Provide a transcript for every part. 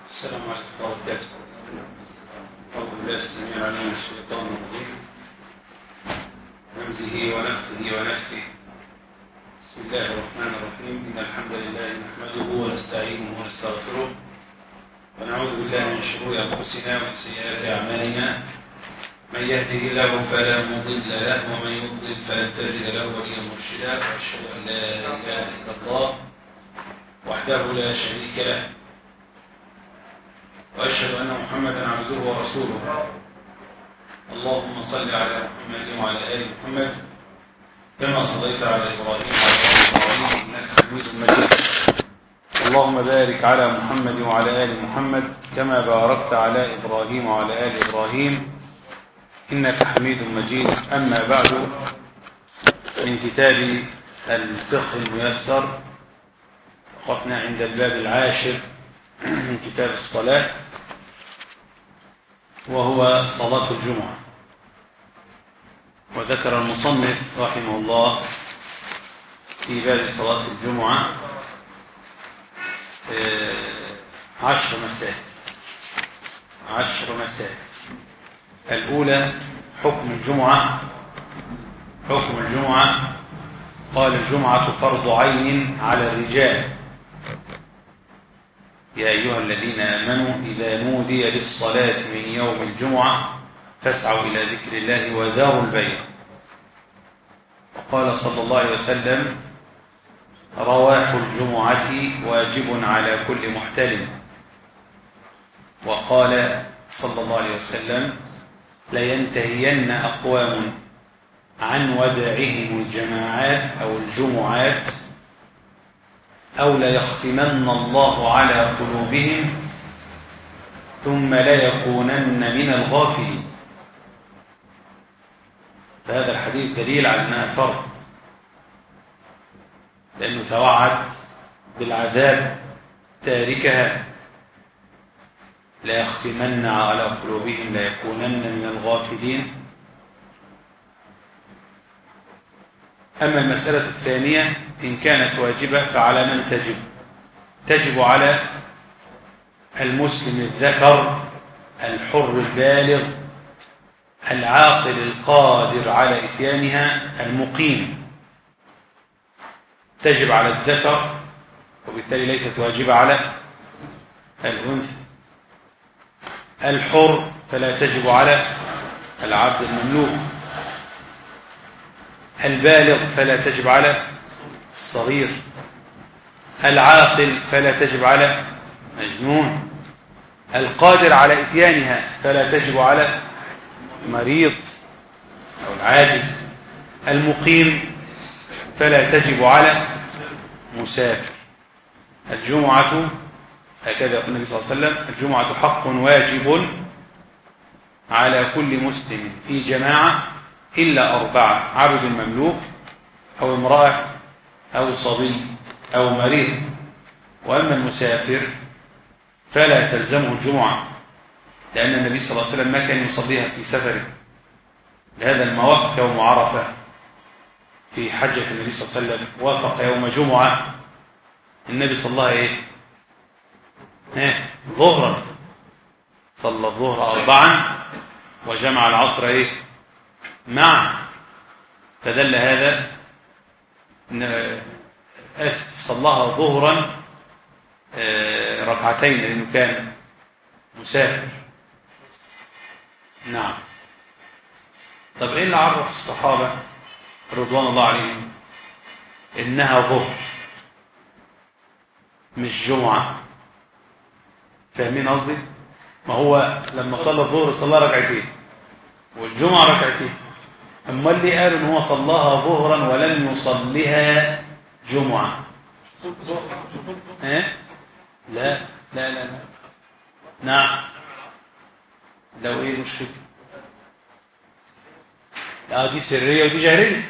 السلام عليكم ورحمة الله وبركاته. أعوذ بالله السميع العليم من الشيطان الرجيم. همزه ونفخه ونفخه. بسم الله الرحمن الرحيم. إن الحمد لله نحمده ونستعينه ونستغفره. ونعوذ بالله من شرور أنفسنا ومن سيئات أعمالنا. من يهده الله فلا مضل له ومن يضلل فلن تجد له وليا مرشدا وأشهد أن لا إله إلا الله وحده لا شريك له وأشهد أن محمدا عبده ورسوله اللهم صل على محمد وعلى آل محمد كما صليت على إبراهيم وعلى آل إبراهيم إنك حميد مجيد اللهم بارك على محمد وعلى آل محمد كما باركت على إبراهيم وعلى آل إبراهيم إنك حميد مجيد أما بعد من كتاب الفقه الميسر وقفنا عند الباب العاشر من كتاب الصلاة وهو صلاة الجمعة وذكر المصنف رحمه الله في باب صلاة الجمعة عشر مسائل عشر مسائل الأولى حكم الجمعة حكم الجمعة قال الجمعة فرض عين على الرجال يا أيها الذين آمنوا إذا نودي للصلاة من يوم الجمعة فاسعوا إلى ذكر الله وذاروا البيع وقال صلى الله عليه وسلم رواح الجمعة واجب على كل محتلم وقال صلى الله عليه وسلم لينتهين أقوام عن ودعهم الجماعات أو الجمعات أو ليختمن الله على قلوبهم ثم ليكونن من الغافلين فهذا الحديث دليل على أنها فرض لأنه توعد بالعذاب تاركها لا يختمن على قلوبهم ليكونن من الغافلين أما المسألة الثانية إن كانت واجبة فعلى من تجب تجب على المسلم الذكر الحر البالغ العاقل القادر على إتيانها المقيم تجب على الذكر وبالتالي ليست واجبة على الأنثى الحر فلا تجب على العبد المملوك البالغ فلا تجب على الصغير العاقل فلا تجب على مجنون القادر على اتيانها فلا تجب على مريض او العاجز المقيم فلا تجب على مسافر الجمعة هكذا يقول النبي صلى الله عليه وسلم الجمعة حق واجب على كل مسلم في جماعة إلا أربعة عبد مملوك أو امرأة أو صبي أو مريض وأما المسافر فلا تلزمه الجمعة لأن النبي صلى الله عليه وسلم ما كان يصليها في سفره لهذا الموافق يوم عرفة في حجة النبي صلى الله عليه وسلم وافق يوم جمعة النبي صلى الله عليه ايه ظهرا صلى الظهر أربعا وجمع العصر ايه معا فدل هذا اسف صلاها ظهرا ركعتين لانه كان مسافر نعم طب ايه اللي عرف الصحابه رضوان الله عليهم انها ظهر مش جمعه فاهمين قصدي ما هو لما صلى الظهر صلى ركعتين والجمعه ركعتين أما اللي قالوا ان هو صلاها ظهرا ولم يصليها جمعة ايه لا لا لا لا نعم لو ايه المشكلة لا دي سرية ودي جهرية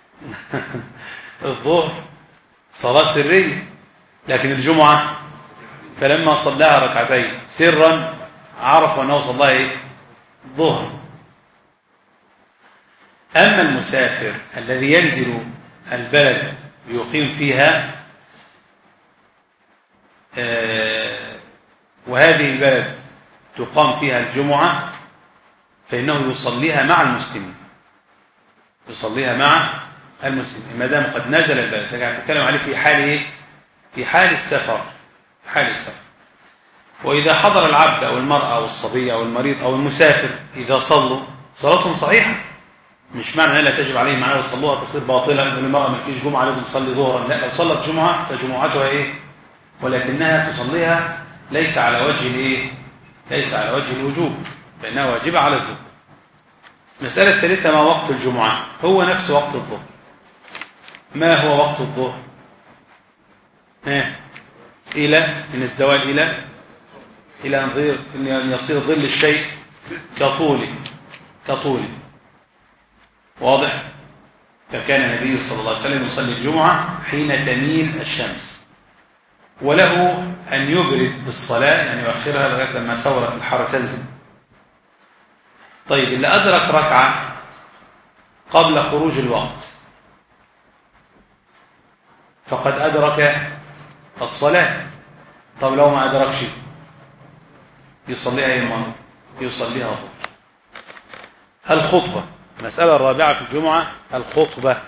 الظهر صلاة سرية لكن الجمعة فلما صلاها ركعتين سرا عرف أنه صلاها ايه ظهر أما المسافر الذي ينزل البلد يقيم فيها وهذه البلد تقام فيها الجمعة فإنه يصليها مع المسلمين يصليها مع المسلمين ما دام قد نزل البلد تتكلم عليه في حال ايه في حال السفر في حال السفر وإذا حضر العبد أو المرأة أو الصبي أو المريض أو المسافر إذا صلوا صلاتهم صحيحة مش معنى لا تجب عليهم معنى يصلوها تصير باطلة أن المرأة ما تجيش جمعة لازم تصلي ظهرا لا لو صلت جمعة فجمعتها إيه ولكنها تصليها ليس على وجه الإيه ليس على وجه الوجوب فإنها واجبة على الظهر المسألة الثالثة ما وقت الجمعة هو نفس وقت الظهر ما هو وقت الظهر ها إلى من الزوال إلى إلى أن يصير ظل الشيء كطوله كطوله واضح فكان النبي صلى الله عليه وسلم يصلي الجمعة حين تميل الشمس وله أن يبرد بالصلاة أن يؤخرها لغاية لما ثورة الحر تنزل طيب اللي أدرك ركعة قبل خروج الوقت فقد أدرك الصلاة طب لو ما أدركش يصليها أي مرة يصليها ظهر الخطبة المسألة الرابعة في الجمعة الخطبة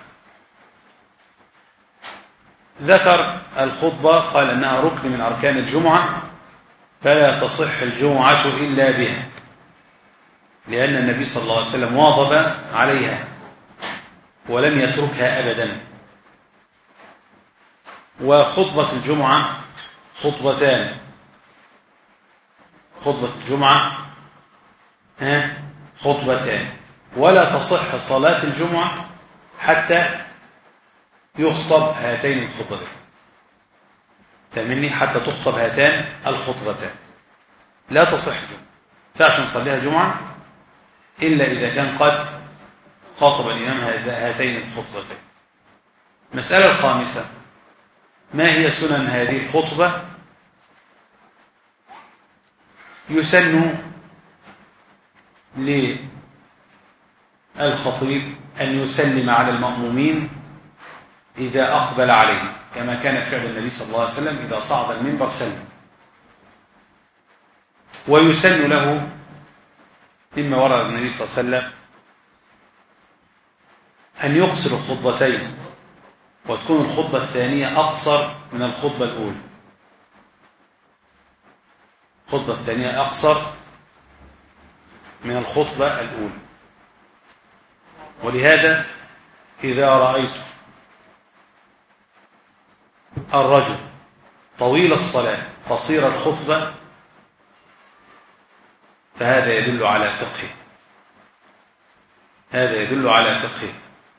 ذكر الخطبة قال أنها ركن من أركان الجمعة فلا تصح الجمعة إلا بها لأن النبي صلى الله عليه وسلم واظب عليها ولم يتركها أبدا وخطبة الجمعة خطبتان خطبة الجمعة ها خطبتان ولا تصح صلاة الجمعة حتى يخطب هاتين الخطبتين فمني حتى تخطب هاتان الخطبتان لا تصح الجمعة فعشان نصليها جمعة إلا إذا كان قد خاطب الإمام هاتين الخطبتين المسألة الخامسة ما هي سنن هذه الخطبة يسن للخطيب أن يسلم على المأمومين إذا أقبل عليه كما كان فعل النبي صلى الله عليه وسلم إذا صعد المنبر سلم ويسن له مما ورد النبي صلى الله عليه وسلم أن يقصر الخطبتين وتكون الخطبة الثانية أقصر من الخطبة الأولى الخطبة الثانية أقصر من الخطبة الأولى ولهذا إذا رأيت الرجل طويل الصلاة قصير الخطبة فهذا يدل على فقهه هذا يدل على فقهه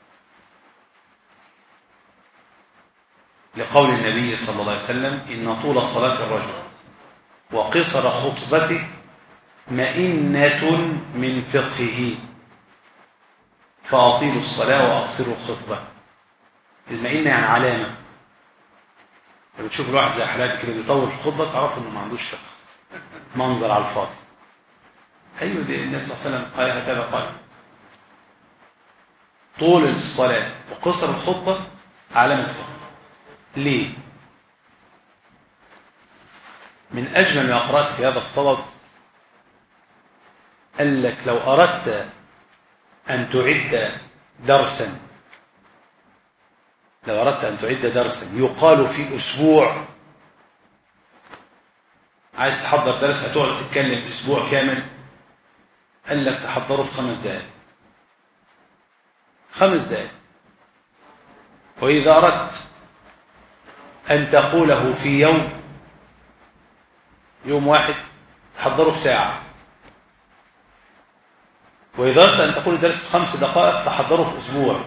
لقول النبي صلى الله عليه وسلم إن طول صلاة الرجل وقصر خطبته مئنة من فقهه فأطيلوا الصلاة وأقصروا الخطبة المئنة يعني علامة لما تشوف الواحد زي حالات كده بيطول الخطبة تعرف انه ما عندوش فقه منظر على الفاضي ايوه دي النبي صلى الله عليه وسلم قال هكذا قال طول الصلاة وقصر الخطبة علامة فقه ليه من أجمل ما قرأت في هذا الصدد قال لك لو أردت أن تعد درسا لو أردت أن تعد درسا يقال في أسبوع عايز تحضر درس هتقعد تتكلم أسبوع كامل قال لك تحضره في خمس دقائق خمس دقائق وإذا أردت أن تقوله في يوم يوم واحد تحضره في ساعة وإذا أردت أن تقول درس خمس دقائق تحضره في أسبوع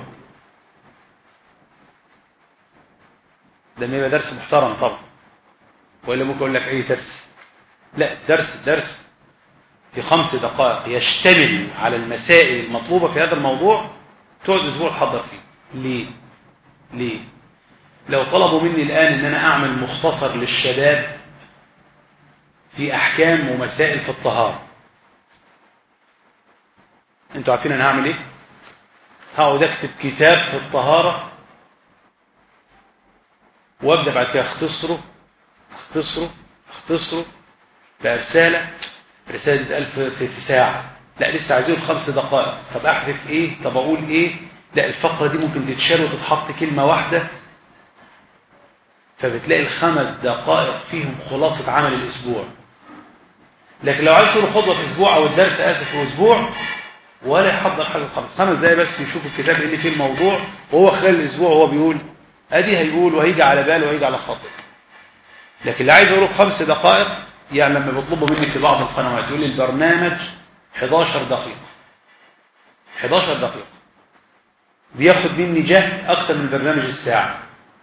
ده يبقى درس محترم طبعا وإلا ممكن أقول لك أي درس لا درس درس في خمس دقائق يشتمل على المسائل المطلوبة في هذا الموضوع تقعد أسبوع تحضر فيه ليه؟ ليه؟ لو طلبوا مني الآن أن أنا أعمل مختصر للشباب في أحكام ومسائل في الطهارة أنتوا عارفين أنا هعمل إيه؟ هقعد أكتب كتاب في الطهارة وابدأ بعد كده اختصره اختصره اختصره بقى رسالة رسالة تتقال في, في ساعة لا لسه عايزين خمس دقائق طب احذف ايه طب اقول ايه لا الفقرة دي ممكن تتشال وتتحط كلمة واحدة فبتلاقي الخمس دقائق فيهم خلاصة عمل الأسبوع لكن لو عايز تقول خطبة في أسبوع أو الدرس آسف في أسبوع ولا يحضر حاجة خالص خمس دقايق بس يشوف الكتاب اللي فيه الموضوع وهو خلال الأسبوع وهو بيقول أدي هيقول وهيجي على باله وهيجي على خاطر لكن اللي عايز أقوله في خمس دقائق يعني لما بيطلبوا منك في بعض القنوات يقول لي البرنامج 11 دقيقة 11 دقيقة بياخد مني جهد أكتر من برنامج الساعة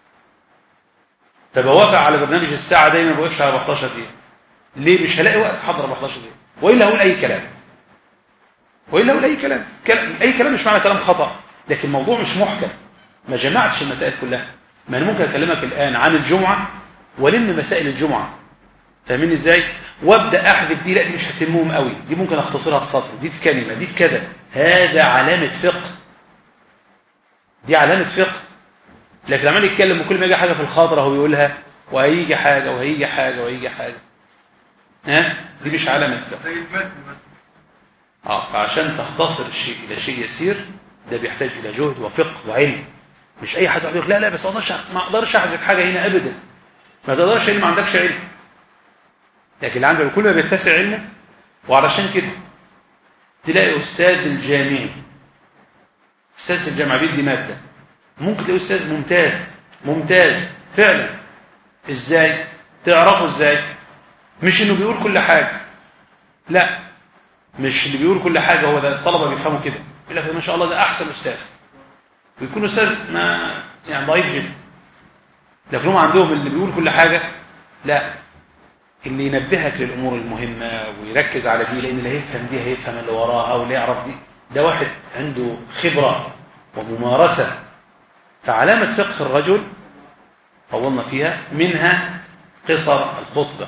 فبوافق على برنامج الساعة دايما ما بوقفش على 14 دقيقة ليه مش هلاقي وقت حضر 14 دقيقة وإلا هقول أي كلام وإلا هقول أي كلام. كلام أي كلام مش معنى كلام خطأ لكن الموضوع مش محكم ما جمعتش المسائل كلها ما أنا ممكن أكلمك الآن عن الجمعة ولم مسائل الجمعة فاهمين ازاي وابدا احذف دي لا دي مش هتهمهم قوي دي ممكن اختصرها في سطر دي في كلمه دي في كذا هذا علامه فقه دي علامه فقه لكن عمال يتكلم وكل ما يجي حاجه في الخاطر هو بيقولها وهيجي حاجه وهيجي حاجه وهيجي حاجه ها دي مش علامه فقه اه فعشان تختصر الشيء الى شيء يسير ده بيحتاج الى جهد وفقه وعلم مش اي حد يقول لا لا بس ما اقدرش احذف حاجه هنا ابدا ما تقدرش ما عندكش علم لكن اللي عنده كل ما بيتسع علمه وعلشان كده تلاقي أستاذ الجامعي أستاذ الجامعة بيدي مادة ممكن تلاقي أستاذ ممتاز ممتاز فعلا إزاي تعرفه إزاي مش إنه بيقول كل حاجة لا مش اللي بيقول كل حاجة هو ده الطلبة بيفهموا كده يقول لك ما شاء الله ده أحسن أستاذ ويكون أستاذ ما يعني ضعيف جدا لكن هم عندهم اللي بيقول كل حاجة لا اللي ينبهك للأمور المهمة ويركز على دي لأن اللي هيفهم دي هيفهم اللي وراها واللي يعرف دي ده واحد عنده خبرة وممارسة فعلامة فقه الرجل طولنا فيها منها قصر الخطبة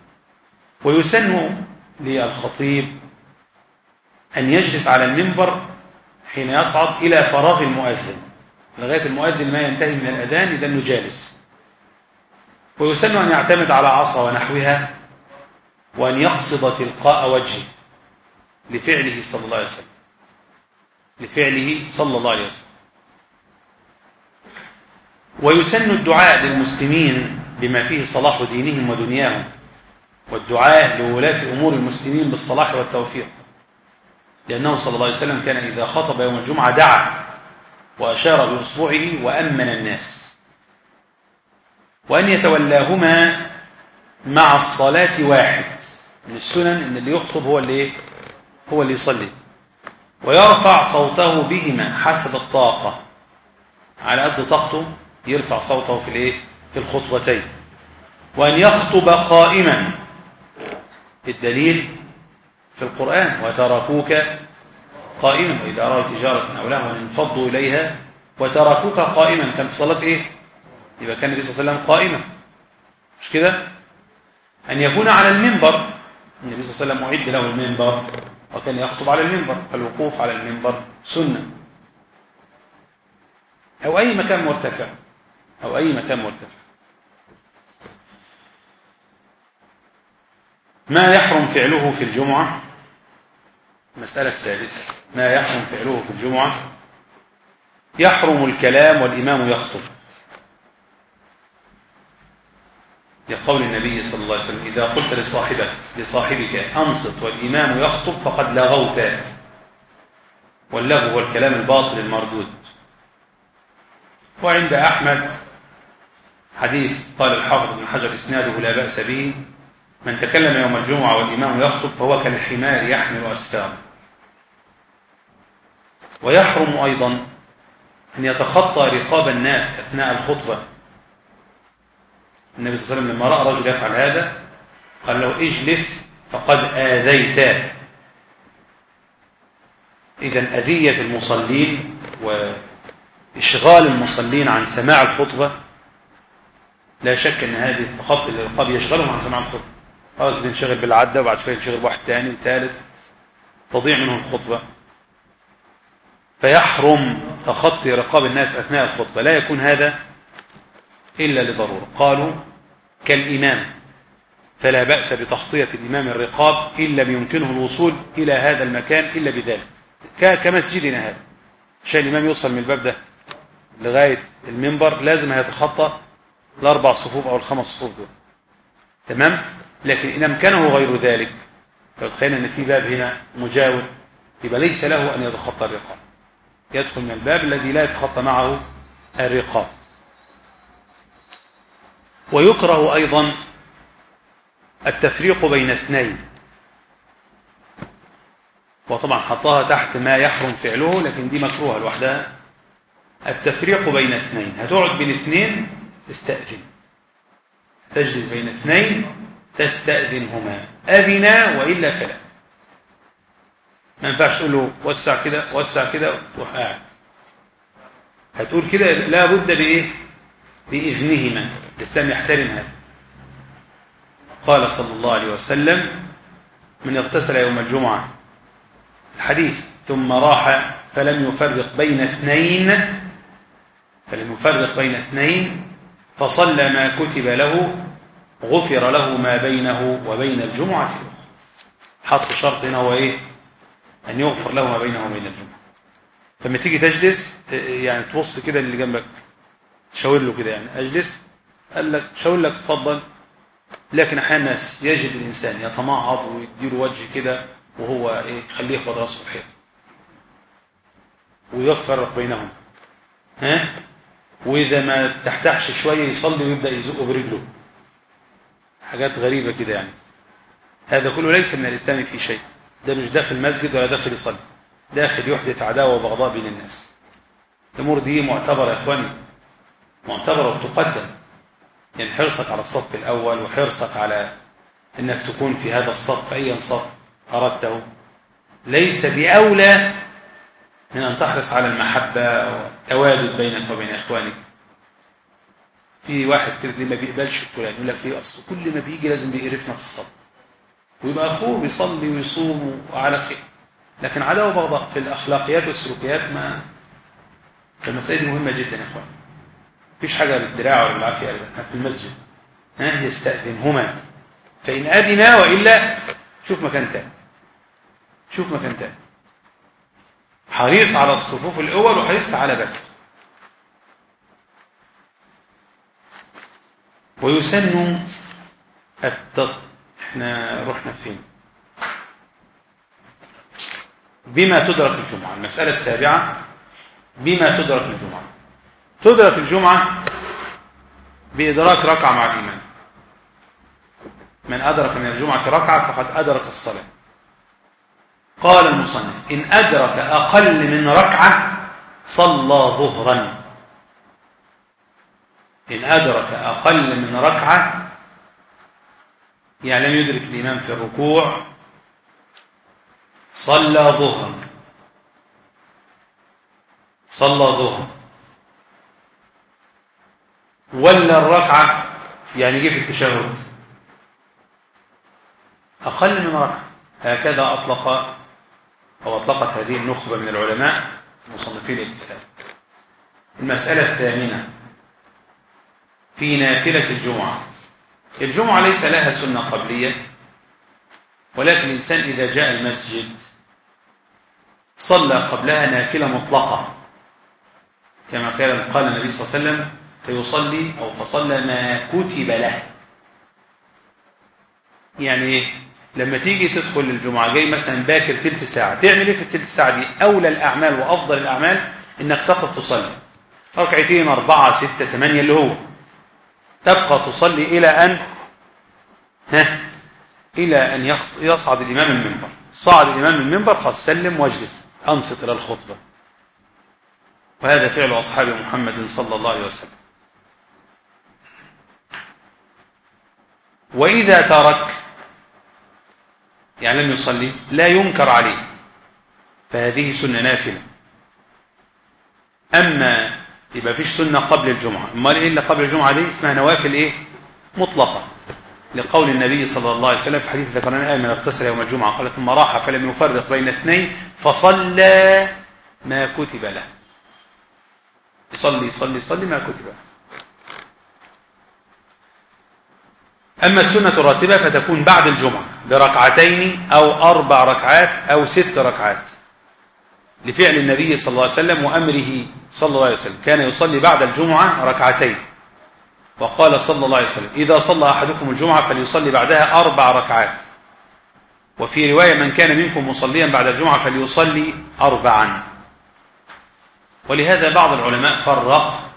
ويسن للخطيب أن يجلس على المنبر حين يصعد إلى فراغ المؤذن لغاية المؤذن ما ينتهي من الأذان إذا أنه جالس ويسن أن يعتمد على عصا ونحوها وأن يقصد تلقاء وجهه لفعله صلى الله عليه وسلم لفعله صلى الله عليه وسلم ويسن الدعاء للمسلمين بما فيه صلاح دينهم ودنياهم والدعاء لولاة أمور المسلمين بالصلاح والتوفيق لأنه صلى الله عليه وسلم كان إذا خطب يوم الجمعة دعا وأشار بإصبعه وأمن الناس وأن يتولاهما مع الصلاة واحد من السنن أن اللي يخطب هو اللي إيه؟ هو اللي يصلي ويرفع صوته بهما حسب الطاقة على قد طاقته يرفع صوته في الايه في الخطبتين وأن يخطب قائما الدليل في القرآن وتركوك قائما وإذا أروا تجارة أو لهوا انفضوا إليها وتركوك قائما كان في صلاة إيه يبقى كان النبي صلى الله عليه وسلم قائما مش كده أن يكون على المنبر النبي صلى الله عليه وسلم أعد له المنبر وكان يخطب على المنبر فالوقوف على المنبر سنة أو أي مكان مرتفع أو أي مكان مرتفع ما يحرم فعله في الجمعة المسألة السادسة ما يحرم فعله في الجمعة يحرم الكلام والإمام يخطب لقول النبي صلى الله عليه وسلم إذا قلت لصاحبك لصاحبك أنصت والإمام يخطب فقد لغوت واللغو هو الكلام الباطل المردود وعند أحمد حديث قال الحافظ بن حجر إسناده لا بأس به من تكلم يوم الجمعة والإمام يخطب فهو كالحمار يحمل أسفاره ويحرم أيضا أن يتخطى رقاب الناس أثناء الخطبة النبي صلى الله عليه وسلم لما رأى رجل يفعل هذا قال له اجلس فقد آذيت إذا أذية المصلين وإشغال المصلين عن سماع الخطبة لا شك أن هذه التخطي للرقاب يشغلهم عن سماع الخطبة خلاص بينشغل بالعدة وبعد شوية ينشغل بواحد ثاني وثالث تضيع منهم الخطبة فيحرم تخطي رقاب الناس أثناء الخطبة لا يكون هذا إلا لضرورة قالوا كالإمام فلا بأس بتخطية الإمام الرقاب إن لم يمكنه الوصول إلى هذا المكان إلا بذلك كمسجدنا هذا عشان الإمام يوصل من الباب ده لغاية المنبر لازم هيتخطى الأربع صفوف أو الخمس صفوف دول تمام لكن إن أمكنه غير ذلك فتخيل أن في باب هنا مجاور يبقى ليس له أن يتخطى الرقاب يدخل من الباب الذي لا يتخطى معه الرقاب ويكره أيضا التفريق بين اثنين وطبعا حطها تحت ما يحرم فعله لكن دي مكروهة لوحدها التفريق بين اثنين هتقعد بين اثنين تستأذن تجلس بين اثنين تستأذنهما أذنا وإلا فلا ما ينفعش تقول له وسع كده وسع كده وتروح قاعد هتقول كده لابد بإيه بإذنهما الإسلام يحترم هذا قال صلى الله عليه وسلم من اغتسل يوم الجمعة الحديث ثم راح فلم يفرق بين اثنين فلم يفرق بين اثنين فصلى ما كتب له غفر له ما بينه وبين الجمعة الأخرى حط شرط هنا هو إيه أن يغفر له ما بينه وبين الجمعة لما تيجي تجلس يعني تبص كده اللي جنبك شاور له كده يعني أجلس قال لك شاور لك تفضل لكن أحيانا الناس يجد الإنسان يتمعض ويديله وجه كده وهو إيه خليه يخبط راسه في الحيط ويفرق بينهم ها وإذا ما تحتحش شوية يصلي ويبدأ يزقه برجله حاجات غريبة كده يعني هذا كله ليس من الإسلام في شيء ده مش داخل مسجد ولا داخل يصلي داخل يحدث عداوة وبغضاء بين الناس الأمور دي معتبرة يا إخواني معتبرة وتقدم يعني حرصك على الصف الأول وحرصك على أنك تكون في هذا الصف أيا صف أردته ليس بأولى من أن تحرص على المحبة والتوادد بينك وبين إخوانك في واحد كده ما بيقبلش فلان يقول لك ليه أصل كل ما بيجي لازم بيقرفنا في الصف ويبقى أخوه بيصلي ويصوم وعلى خير لكن عداوة بغضاء في الأخلاقيات والسلوكيات ما فالمسائل دي مهمة جدا يا إخوان مفيش حاجة للدراع ولا بالعافية أبدا في المسجد ها يستأذنهما فإن أذنا وإلا شوف مكان تاني شوف مكان تاني حريص على الصفوف الأول وحريص على بكر ويسن التط احنا رحنا فين بما تدرك الجمعة المسألة السابعة بما تدرك الجمعة تدرك الجمعة بإدراك ركعة مع الإمام من أدرك من الجمعة ركعة فقد أدرك الصلاة قال المصنف إن أدرك أقل من ركعة صلى ظهرا إن أدرك أقل من ركعة يعني لم يدرك الإمام في الركوع صلى ظهرا صلى ظهرا ولا الركعة يعني جه في التشهد أقل من ركعة هكذا أطلق أو أطلقت هذه النخبة من العلماء مصنفين الكتاب المسألة الثامنة في نافلة الجمعة الجمعة ليس لها سنة قبلية ولكن الإنسان إذا جاء المسجد صلى قبلها نافلة مطلقة كما قال قال النبي صلى الله عليه وسلم فيصلي أو فصلى ما كتب له يعني إيه لما تيجي تدخل الجمعة جاي مثلا باكر تلت ساعة تعمل ايه في التلت ساعة دي أولى الأعمال وأفضل الأعمال إنك تقف تصلي ركعتين أربعة ستة ثمانية اللي هو تبقى تصلي إلى أن ها إلى أن يصعد الإمام المنبر صعد الإمام المنبر خلاص سلم واجلس أنصت إلى الخطبة وهذا فعل أصحاب محمد صلى الله عليه وسلم وإذا ترك يعني لم يصلي لا ينكر عليه فهذه سنة نافلة أما يبقى فيش سنة قبل الجمعة امال إيه اللي قبل الجمعة دي اسمها نوافل إيه مطلقة لقول النبي صلى الله عليه وسلم في حديث ذكرنا من اغتسل يوم الجمعة قال ثم راح فلم يفرق بين اثنين فصلى ما كتب له يصلي يصلي يصلي ما كتب له أما السنة الراتبة فتكون بعد الجمعة بركعتين أو أربع ركعات أو ست ركعات لفعل النبي صلى الله عليه وسلم وأمره صلى الله عليه وسلم كان يصلي بعد الجمعة ركعتين وقال صلى الله عليه وسلم إذا صلى أحدكم الجمعة فليصلي بعدها أربع ركعات وفي رواية من كان منكم مصليا بعد الجمعة فليصلي أربعا ولهذا بعض العلماء فرق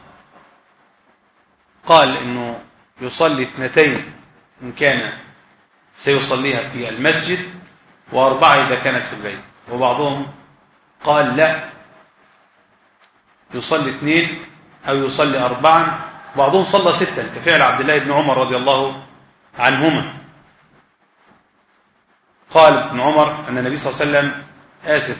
قال انه يصلي اثنتين ان كان سيصليها في المسجد واربعه اذا كانت في البيت وبعضهم قال لا يصلي اثنين او يصلي اربعا بعضهم صلى ستا كفعل عبد الله بن عمر رضي الله عنهما قال ابن عمر ان النبي صلى الله عليه وسلم اسف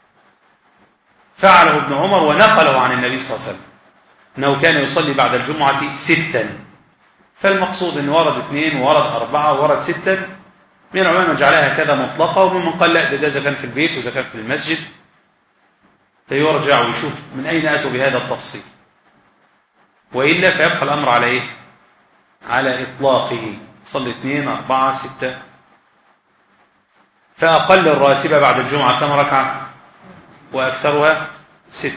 فعله ابن عمر ونقله عن النبي صلى الله عليه وسلم أنه كان يصلي بعد الجمعة ستا فالمقصود أن ورد اثنين وورد أربعة وورد ستا من العلماء جعلها كذا مطلقة ومن قال لا ده إذا كان في البيت وإذا كان في المسجد فيرجع ويشوف من أين أتوا بهذا التفصيل وإلا فيبقى الأمر على إيه؟ على إطلاقه صلي اثنين أربعة ستة فأقل الراتبة بعد الجمعة كم ركعة وأكثرها ست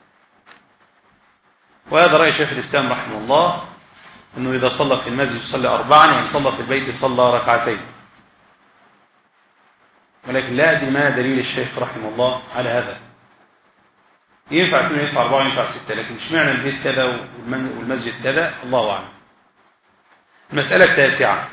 وهذا رأي شيخ الإسلام رحمه الله أنه إذا صلى في المسجد يصلي أربعا وإن صلى في البيت صلى ركعتين ولكن لا أدري ما دليل الشيخ رحمه الله على هذا ينفع كلمة ينفع أربعة ينفع ستة لكن مش معنى البيت كذا والمسجد كذا الله أعلم المسألة التاسعة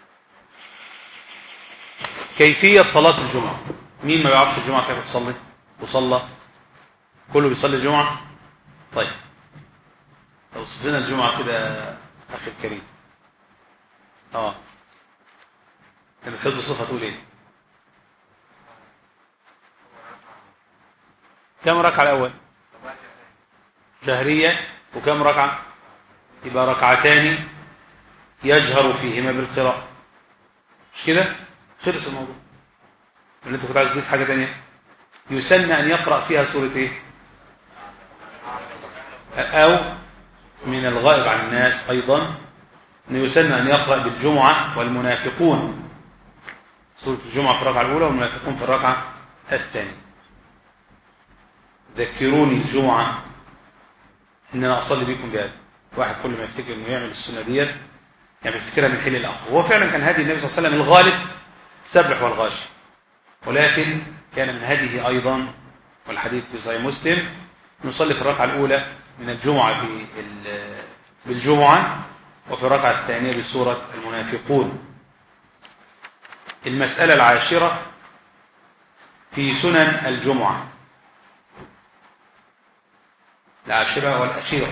كيفية صلاة الجمعة مين ما بيعرفش الجمعة كيف تصلي وصلى كله بيصلي الجمعة طيب لو صفينا الجمعة كده أخي الكريم اه كان الحفظ صفة تقول ايه كم ركعة الأول جهرية وكم ركعة يبقى ركعتان يجهر فيهما بالقراءة مش كده خلص الموضوع اللي انت كنت عايز تضيف حاجة تانية يسن أن يقرأ فيها سورة ايه أو من الغائب عن الناس أيضا أنه يسن أن يقرأ بالجمعة والمنافقون سورة الجمعة في الركعة الأولى والمنافقون في الركعة الثانية ذكروني الجمعة إن أنا أصلي بكم بهذا واحد كل ما يفتكر أنه يعمل السنة ديت يعني يفتكرها من حين الآخر وهو فعلا كان هدي النبي صلى الله عليه وسلم الغالب سبح والغاشي ولكن كان من هديه أيضا والحديث في صحيح مسلم نصلي في الركعة الأولى من الجمعة في بالجمعة وفي الركعة الثانية بسورة المنافقون المسألة العاشرة في سنن الجمعة العاشرة والأخيرة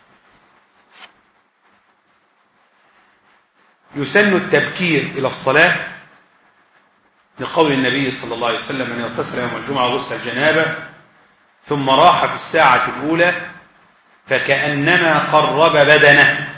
يسن التبكير إلى الصلاة لقول النبي صلى الله عليه وسلم من اغتسل يوم الجمعة غسل الجنابة ثم راح في الساعة الأولى فكأنما قرب بدنه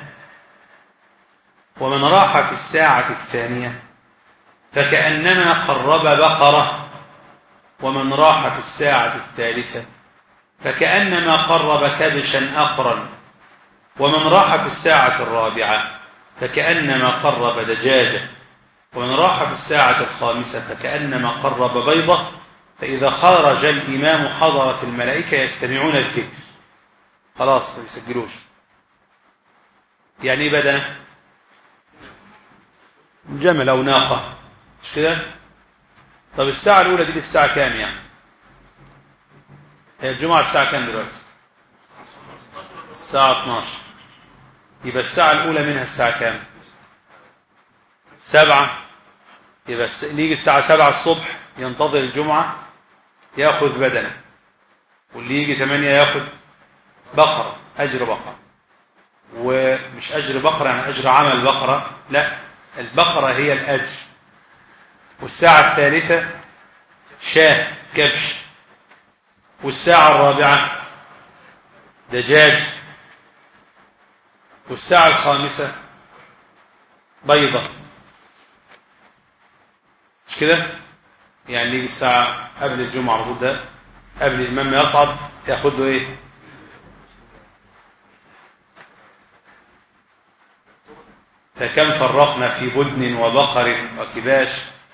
ومن راح في الساعة الثانية فكأنما قرب بقرة ومن راح في الساعة الثالثة فكأنما قرب كبشا أقرا ومن راح في الساعة الرابعة فكأنما قرب دجاجة ومن راح في الساعة الخامسة فكأنما قرب بيضة فإذا خرج الإمام حضرت الملائكة يستمعون الذكر خلاص ما يسجلوش يعني ايه بدنه جمل او ناقه مش كده طب الساعه الاولى دي الساعه كام يعني هي الجمعه الساعه كام دلوقتي الساعه 12 يبقى الساعه الاولى منها الساعه كام سبعة يبقى اللي يجي الساعة سبعة الصبح ينتظر الجمعة ياخذ بدنه واللي يجي ثمانية ياخذ بقرة أجر بقرة ومش أجر بقرة يعني أجر عمل بقرة لا البقرة هي الأجر والساعة الثالثة شاه كبش والساعة الرابعة دجاج والساعة الخامسة بيضة مش كده يعني يجي الساعة قبل الجمعة ده قبل الإمام يصعد ياخد له إيه فكم فرقنا في بدن وبقر وكباش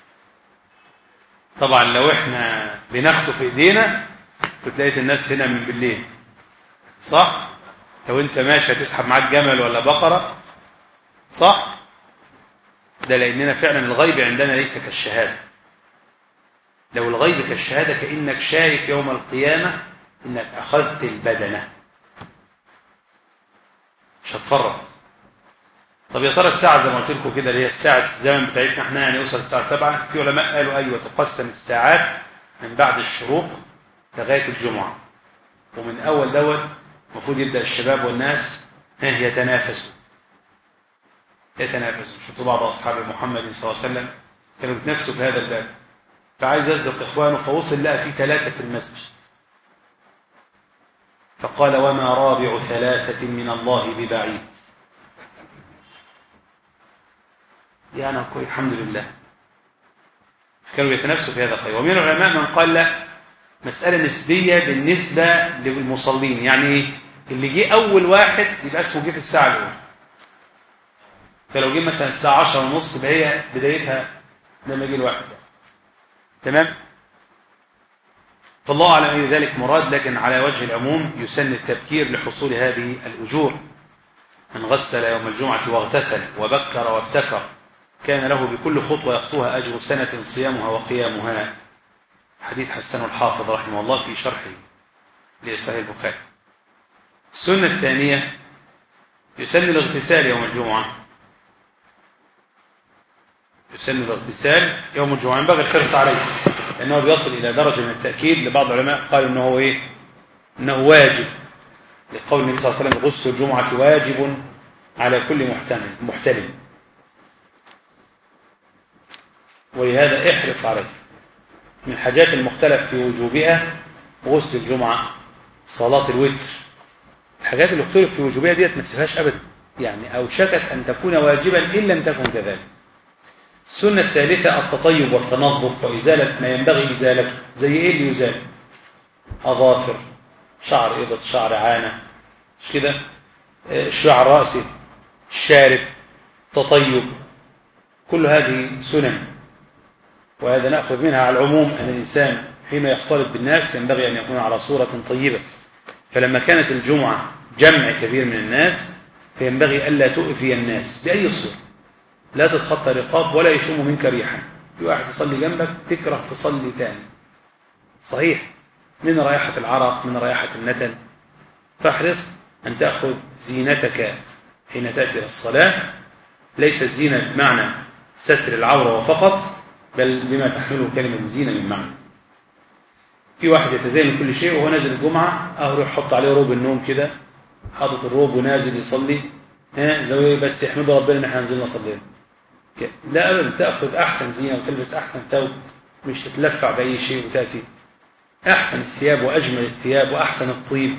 طبعا لو احنا بناخده في ايدينا كنت لقيت الناس هنا من بالليل صح لو انت ماشي هتسحب معاك جمل ولا بقرة صح ده لاننا فعلا الغيب عندنا ليس كالشهادة لو الغيب كالشهادة كأنك شايف يوم القيامة انك اخذت البدنة مش هتفرط طب يا ترى الساعة زي ما قلت لكم كده اللي هي الساعة الزمن بتاعتنا احنا يعني يوصل الساعة 7 في علماء قالوا ايوه تقسم الساعات من بعد الشروق لغاية الجمعة ومن اول دوت المفروض يبدأ الشباب والناس يتنافسوا يتنافسوا شفتوا بعض أصحاب محمد صلى الله عليه وسلم كانوا بيتنافسوا في هذا الباب فعايز يصدق إخوانه فوصل لقى في ثلاثة في المسجد فقال وما رابع ثلاثة من الله ببعيد يعني أقول الحمد لله كانوا يتنافسوا في هذا الخير ومن العلماء من قال لا مسألة نسبية بالنسبة للمصلين يعني ايه اللي جه أول واحد يبقى اسمه جه في الساعة الأولى فلو جه مثلا الساعة 10 ونص يبقى هي بدايتها لما يجي الواحد تمام فالله أعلم أن ذلك مراد لكن على وجه العموم يسن التبكير لحصول هذه الأجور من غسل يوم الجمعة واغتسل وبكر وابتكر كان له بكل خطوة يخطوها أجر سنة صيامها وقيامها حديث حسن الحافظ رحمه الله في شرحه لصحيح البخاري السنة الثانية يسن الاغتسال يوم الجمعة يسن الاغتسال يوم الجمعة ينبغي الحرص عليه لأنه بيصل إلى درجة من التأكيد لبعض العلماء قالوا أنه هو إيه؟ أنه واجب لقول النبي صلى الله عليه وسلم غسل الجمعة واجب على كل محتمل محتلم ولهذا احرص عليه من الحاجات المختلف في وجوبها غسل الجمعة صلاة الوتر الحاجات اللي اختلف في وجوبها ديت ما تسيبهاش أبدا يعني أوشكت أن تكون واجبا إن لم تكن كذلك السنة الثالثة التطيب والتنظف وإزالة ما ينبغي إزالته زي إيه اللي يزال أظافر شعر إبط شعر عانة مش كده شعر رأسي الشارب تطيب كل هذه سنن وهذا نأخذ منها على العموم أن الإنسان حين يختلط بالناس ينبغي أن يكون على صورة طيبة فلما كانت الجمعة جمع كبير من الناس فينبغي ألا تؤذي الناس بأي صورة لا تتخطى رقاب ولا يشم منك ريحا في واحد يصلي جنبك تكره تصلي تاني صحيح من رائحة العرق من رائحة النتن فاحرص أن تأخذ زينتك حين تأتي للصلاة ليس الزينة بمعنى ستر العورة وفقط بل بما تحمله كلمة الزينة من معنى في واحد يتزين كل شيء وهو نازل الجمعة أهو يحط عليه روب النوم كده حاطط الروب ونازل يصلي ها زي بس يحمد ربنا ان احنا نزلنا صلينا لا ابدا تاخذ احسن زينه وتلبس احسن ثوب مش تتلفع باي شيء وتاتي احسن الثياب واجمل الثياب واحسن الطيب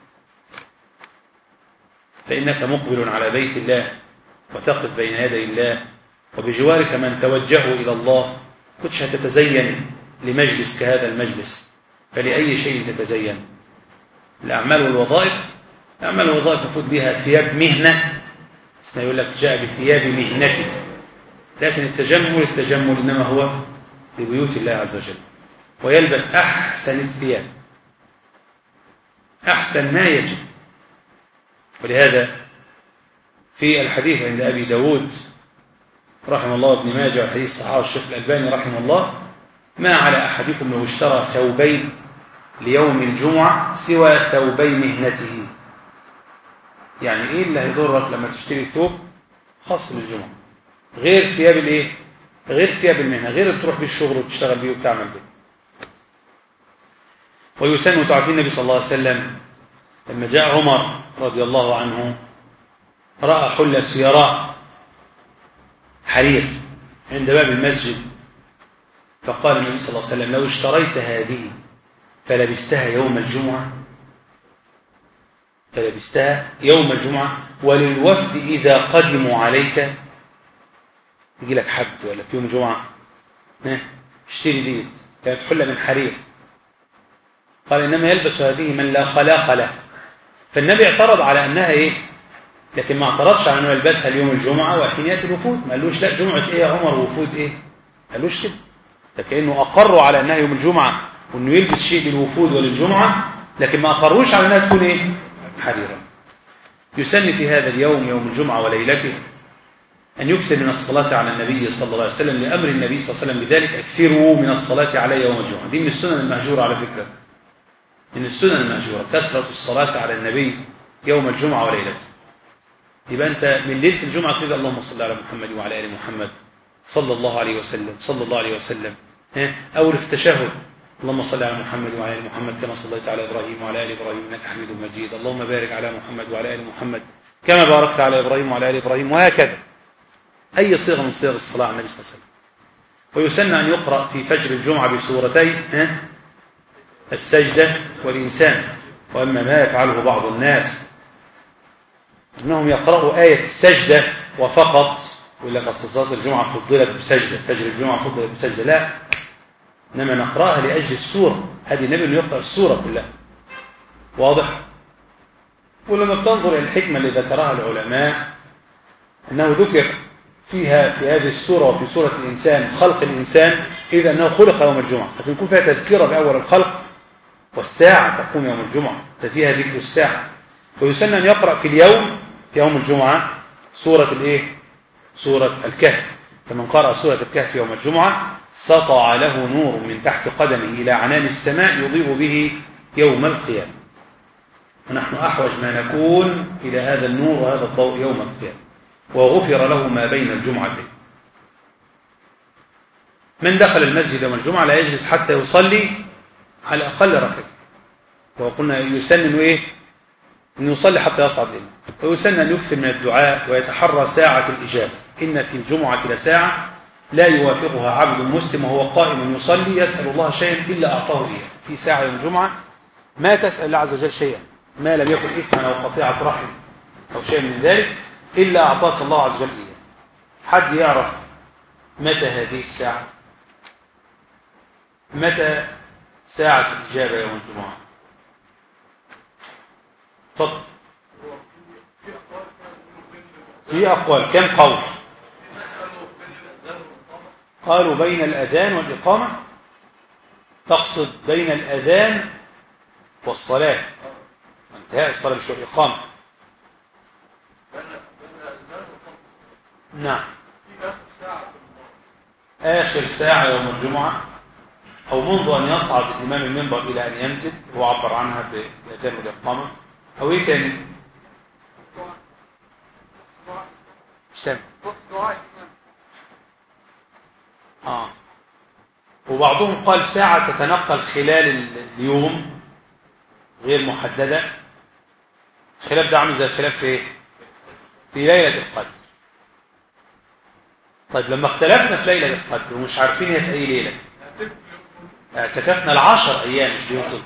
فانك مقبل على بيت الله وتقف بين يدي الله وبجوارك من توجهوا الى الله كنتش هتتزين لمجلس كهذا المجلس فلأي شيء تتزين الأعمال والوظائف الأعمال والوظائف المفروض بها ثياب مهنة اسمها يقول لك جاء بثياب مهنتي لكن التجمل التجمل إنما هو لبيوت الله عز وجل ويلبس أحسن الثياب أحسن ما يجد ولهذا في الحديث عند أبي داود رحمه الله ابن ماجه والحديث صححه الشيخ الألباني رحمه الله ما على أحدكم لو اشترى ثوبين ليوم الجمعة سوى ثوبي مهنته يعني ايه اللي هيضرك لما تشتري ثوب خاص بالجمعة غير ثياب الايه غير ثياب المهنة غير اللي تروح بالشغل وتشتغل بيه وتعمل بيه ويسن تعرفين النبي صلى الله عليه وسلم لما جاء عمر رضي الله عنه رأى حلة سيراء حرير عند باب المسجد فقال النبي صلى الله عليه وسلم لو اشتريت هذه فلبستها يوم الجمعة فلبستها يوم الجمعة وللوفد إذا قدموا عليك يجي لك حد ولا في يوم الجمعة اشتري ديت كانت حلة من حرير قال إنما يلبس هذه من لا خلاق له فالنبي اعترض على أنها إيه لكن ما اعترضش على انه يلبسها اليوم الجمعة وحين يأتي الوفود ما قالوش لا جمعة ايه يا عمر ووفود ايه ما قالوش كده لكنه أقروا على أنها يوم الجمعة وأنه يلبس شيء للوفود وللجمعة لكن ما أقروش على أنها تكون إيه حريرا يسمي في هذا اليوم يوم الجمعة وليلته أن يكثر من الصلاة على النبي صلى الله عليه وسلم لأمر النبي صلى الله عليه وسلم بذلك أكثروا من الصلاة عليه يوم الجمعة دي من السنن المهجورة على فكرة من السنن المهجورة كثرة الصلاة على النبي يوم الجمعة وليلته يبقى أنت من ليلة الجمعة كده اللهم صل على محمد وعلى آل محمد صلى الله عليه وسلم صلى الله عليه وسلم أول في التشهد اللهم صل على محمد وعلى ال محمد كما صليت على ابراهيم وعلى ال ابراهيم انك حميد مجيد اللهم بارك على محمد وعلى ال محمد كما باركت على ابراهيم وعلى ال ابراهيم وهكذا اي صيغه من صيغ الصلاه على النبي صلى الله عليه وسلم ويسن ان يقرا في فجر الجمعه بسورتي السجده والانسان واما ما يفعله بعض الناس انهم يقرأوا ايه السجده وفقط يقول لك اصل صلاه الجمعه فضلت بسجده فجر الجمعه فضلت بسجده لا انما نقراها لاجل السوره هذه النبي انه يقرا السوره كلها واضح ولما بتنظر الى الحكمه اللي ذكرها العلماء انه ذكر فيها في هذه السوره وفي سوره الانسان خلق الانسان اذا انه خلق يوم الجمعه فيكون فيها تذكره باول الخلق والساعه تقوم يوم الجمعه ففيها ذكر الساعه ويسن ان يقرا في اليوم في يوم الجمعه سوره الايه سوره الكهف فمن قرأ سورة الكهف يوم الجمعة سطع له نور من تحت قدمه إلى عنان السماء يضيء به يوم القيامة ونحن أحوج ما نكون إلى هذا النور وهذا الضوء يوم القيامة وغفر له ما بين الجمعتين من دخل المسجد يوم الجمعة لا يجلس حتى يصلي على أقل ركعتين وقلنا يسن إنه إيه؟ أن يصلي حتى يصعد إليه ويسن أن يكثر من الدعاء ويتحرى ساعة الإجابة إن في الجمعة لساعة لا يوافقها عبد مسلم وهو قائم يصلي يسأل الله شيئا إلا أعطاه إياه في ساعة يوم الجمعة ما تسأل الله عز وجل شيئا ما لم يكن إثما أو قطيعة رحم أو شيء من ذلك إلا أعطاك الله عز وجل إياه حد يعرف متى هذه الساعة متى ساعة الإجابة يوم الجمعة تفضل في أقوال كم قول قالوا بين الأذان والإقامة تقصد بين الأذان والصلاة انتهاء الصلاة مش الإقامة نعم آخر ساعة يوم الجمعة أو منذ أن يصعد الإمام المنبر إلى أن ينزل هو عبر عنها بأذان والإقامة أو إيه تاني؟ سامع آه. وبعضهم قال ساعة تتنقل خلال اليوم غير محددة الخلاف ده عامل زي الخلاف في ايه؟ في ليلة القدر طيب لما اختلفنا في ليلة القدر ومش عارفين هي في أي ليلة اعتكفنا العشر أيام مش اليوم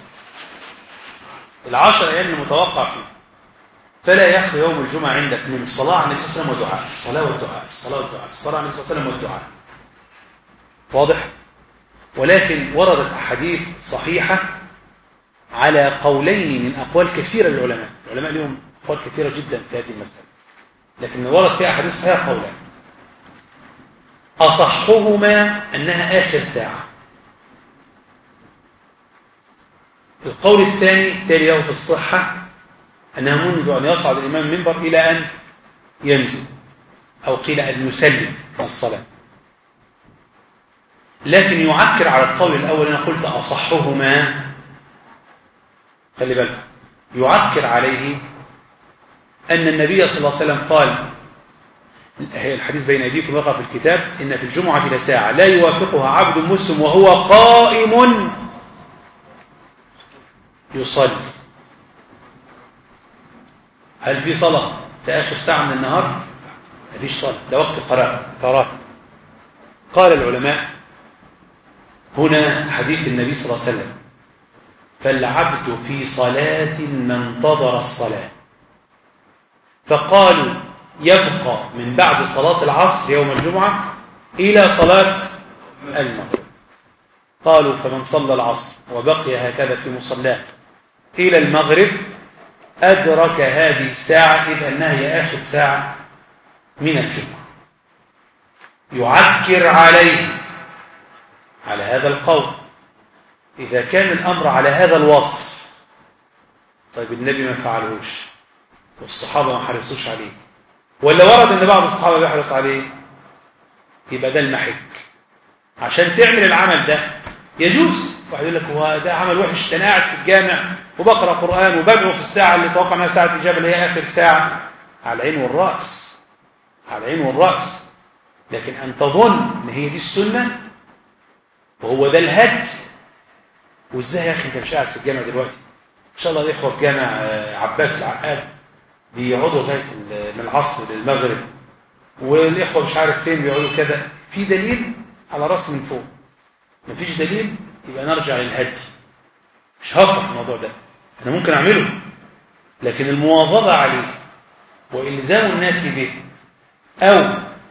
العشر أيام المتوقع فيه فلا يخلو يوم الجمعة عندك من الصلاة على النبي صلى الله عليه وسلم ودعاء الصلاة والدعاء الصلاة والدعاء الصلاة على النبي صلى الله عليه وسلم والدعاء واضح ولكن وردت أحاديث صحيحة على قولين من أقوال كثيرة للعلماء العلماء لهم أقوال كثيرة جدا في هذه المسألة لكن ورد فيها أحاديث صحيحة قولان أصحهما أنها آخر ساعة القول الثاني تالي له في الصحة أنها منذ أن يصعد الإمام المنبر إلى أن ينزل أو قيل أن يسلم من الصلاة لكن يعكر على القول الأول أنا قلت أصحهما خلي بالك يعكر عليه أن النبي صلى الله عليه وسلم قال الحديث بين أيديكم وقع في الكتاب إن في الجمعة لساعة لا يوافقها عبد مسلم وهو قائم يصلي هل في صلاة في آخر ساعة من النهار؟ مفيش صلاة ده وقت قراءة قراءة قال العلماء هنا حديث النبي صلى الله عليه وسلم فالعبد في صلاة ما انتظر الصلاة فقالوا يبقى من بعد صلاة العصر يوم الجمعة إلى صلاة المغرب قالوا فمن صلى العصر وبقي هكذا في مصلاه إلى المغرب أدرك هذه الساعة إذ أنها هي آخر ساعة من الجمعة يعكر عليه على هذا القول إذا كان الأمر على هذا الوصف طيب النبي ما فعلهوش والصحابة ما حرصوش عليه ولا ورد أن بعض الصحابة بيحرص عليه يبقى ده المحك عشان تعمل العمل ده يجوز واحد يقول لك هو ده عمل وحش انا قاعد في الجامع وبقرا قران وبدعو في الساعه اللي توقع انها ساعه الاجابه اللي هي اخر ساعه على العين والراس على العين والراس لكن ان تظن ان هي دي السنه وهو ده الهدي وازاي يا اخي انت مش قاعد في الجامع دلوقتي ان شاء الله الاخوه في جامع عباس العقاد بيقعدوا لغايه من العصر للمغرب والاخوه مش عارف فين بيقعدوا كده في دليل على راس من فوق مفيش دليل يبقى نرجع للهدي مش هفرح الموضوع ده انا ممكن اعمله لكن المواظبه عليه والزام الناس به او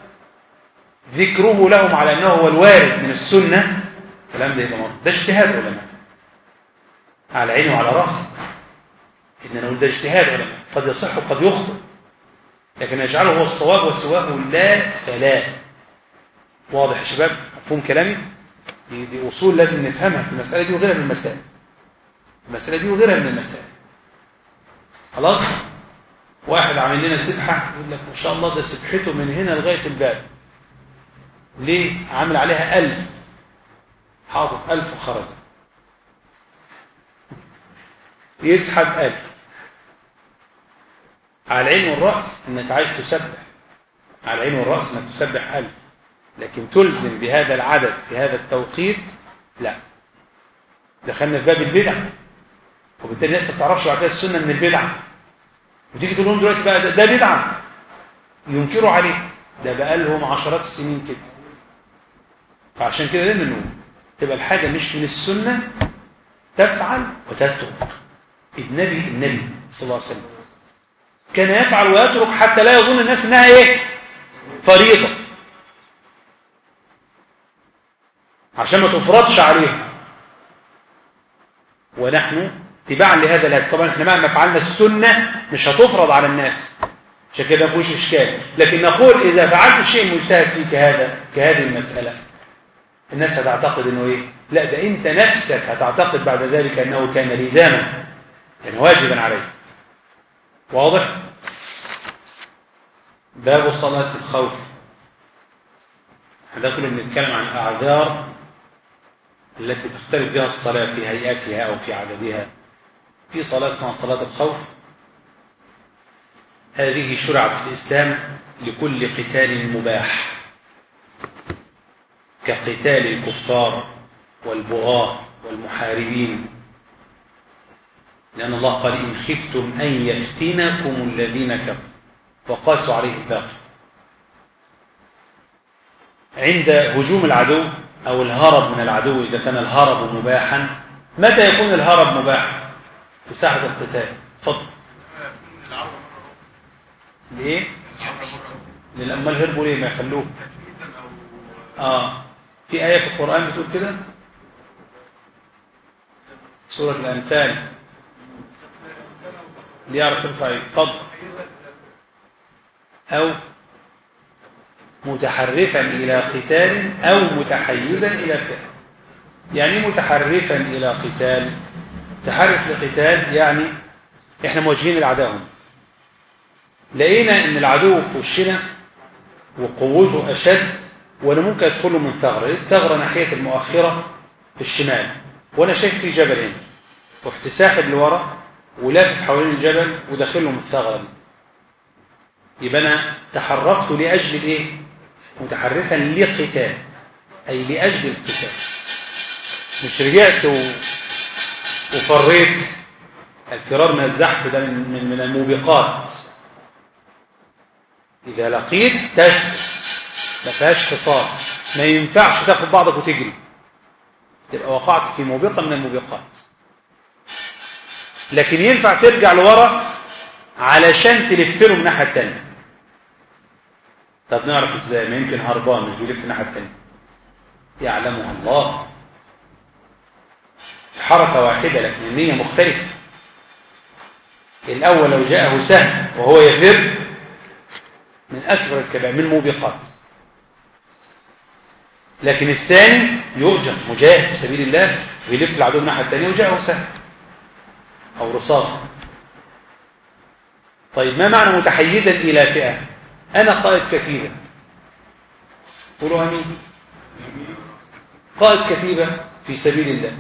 ذكره لهم على انه هو الوارد من السنه كلام ده يبقى ده اجتهاد علماء على عيني وعلى راسي ان نقول ده اجتهاد علماء قد يصح وقد يخطئ لكن يجعله هو الصواب وسواه لا فلا واضح يا شباب مفهوم كلامي دي, دي اصول لازم نفهمها في المساله دي وغيرها من المسائل المساله دي وغيرها من المسائل خلاص واحد عامل لنا سبحه يقول لك ما شاء الله ده سبحته من هنا لغايه الباب ليه عامل عليها ألف حاطط ألف وخرزة يسحب ألف على العين والرأس انك عايز تسبح على العين والرأس انك تسبح ألف لكن تلزم بهذا العدد في هذا التوقيت لا دخلنا في باب البدع وبالتالي الناس ما تعرفش بعد السنه من البدعه وتيجي تقول لهم دلوقتي بقى ده, ده بدعه ينكروا عليك ده بقى لهم عشرات السنين كده فعشان كده لازم نقول تبقى الحاجه مش من السنه تفعل وتترك النبي النبي صلى الله عليه وسلم كان يفعل ويترك حتى لا يظن الناس انها ايه فريضه عشان ما تفرضش عليها ونحن اتباعا لهذا الهدي طبعا احنا مهما فعلنا السنه مش هتفرض على الناس عشان كده ما فيهوش اشكال لكن نقول اذا فعلت شيء مجتهد فيه كهذا كهذه المساله الناس هتعتقد انه ايه لا ده انت نفسك هتعتقد بعد ذلك انه كان لزاما كان واجبا عليك واضح باب صلاه الخوف احنا كنا بنتكلم عن اعذار التي تختلف بها الصلاة في هيئتها أو في عددها في صلاة اسمها صلاة الخوف هذه شرعت في الإسلام لكل قتال مباح كقتال الكفار والبغاة والمحاربين لأن الله قال إن خفتم أن يفتنكم الذين كفروا وقاسوا عليه الباقي عند هجوم العدو أو الهرب من العدو إذا كان الهرب مباحا متى يكون الهرب مباحا في ساحة القتال تفضل ليه لما الهربوا ليه ما يخلوه آه في آية في القرآن بتقول كده سورة الأنفال ليعرف يرفع يتفضل أو متحرفا إلى قتال أو متحيزا إلى قتال يعني متحرفا إلى قتال تحرف لقتال يعني إحنا موجهين الأعداء لقينا إن العدو في وشنا وقوته أشد وأنا ممكن أدخله من ثغرة الثغرة ناحية المؤخرة في الشمال وأنا شايف في جبل هنا رحت ساحب لورا ولافف حوالين الجبل وداخله من الثغرة دي يبقى أنا تحركت لأجل الإيه؟ متحرفا لقتال أي لأجل القتال مش رجعت و... وفريت الفرار من الزحف ده من, من, من الموبقات إذا لقيت تشفت ما فيهاش حصار ما ينفعش تاخد بعضك وتجري تبقى وقعت في موبقة من الموبقات لكن ينفع ترجع لورا علشان تلف له من الناحية التانية طب نعرف ازاي ما يمكن هربان مش بيلف الناحيه الثانيه يعلمها الله حركه واحده لكن النيه مختلفه الأول لو جاءه سهم وهو يفر من أكبر الكبائر من الموبقات لكن الثاني يؤجر مجاهد في سبيل الله ويلف العدو من الناحيه الثانيه وجاءه سهم او رصاصه طيب ما معنى متحيزا الى فئه انا قائد كتيبه قولوا امين قائد كتيبه في سبيل الله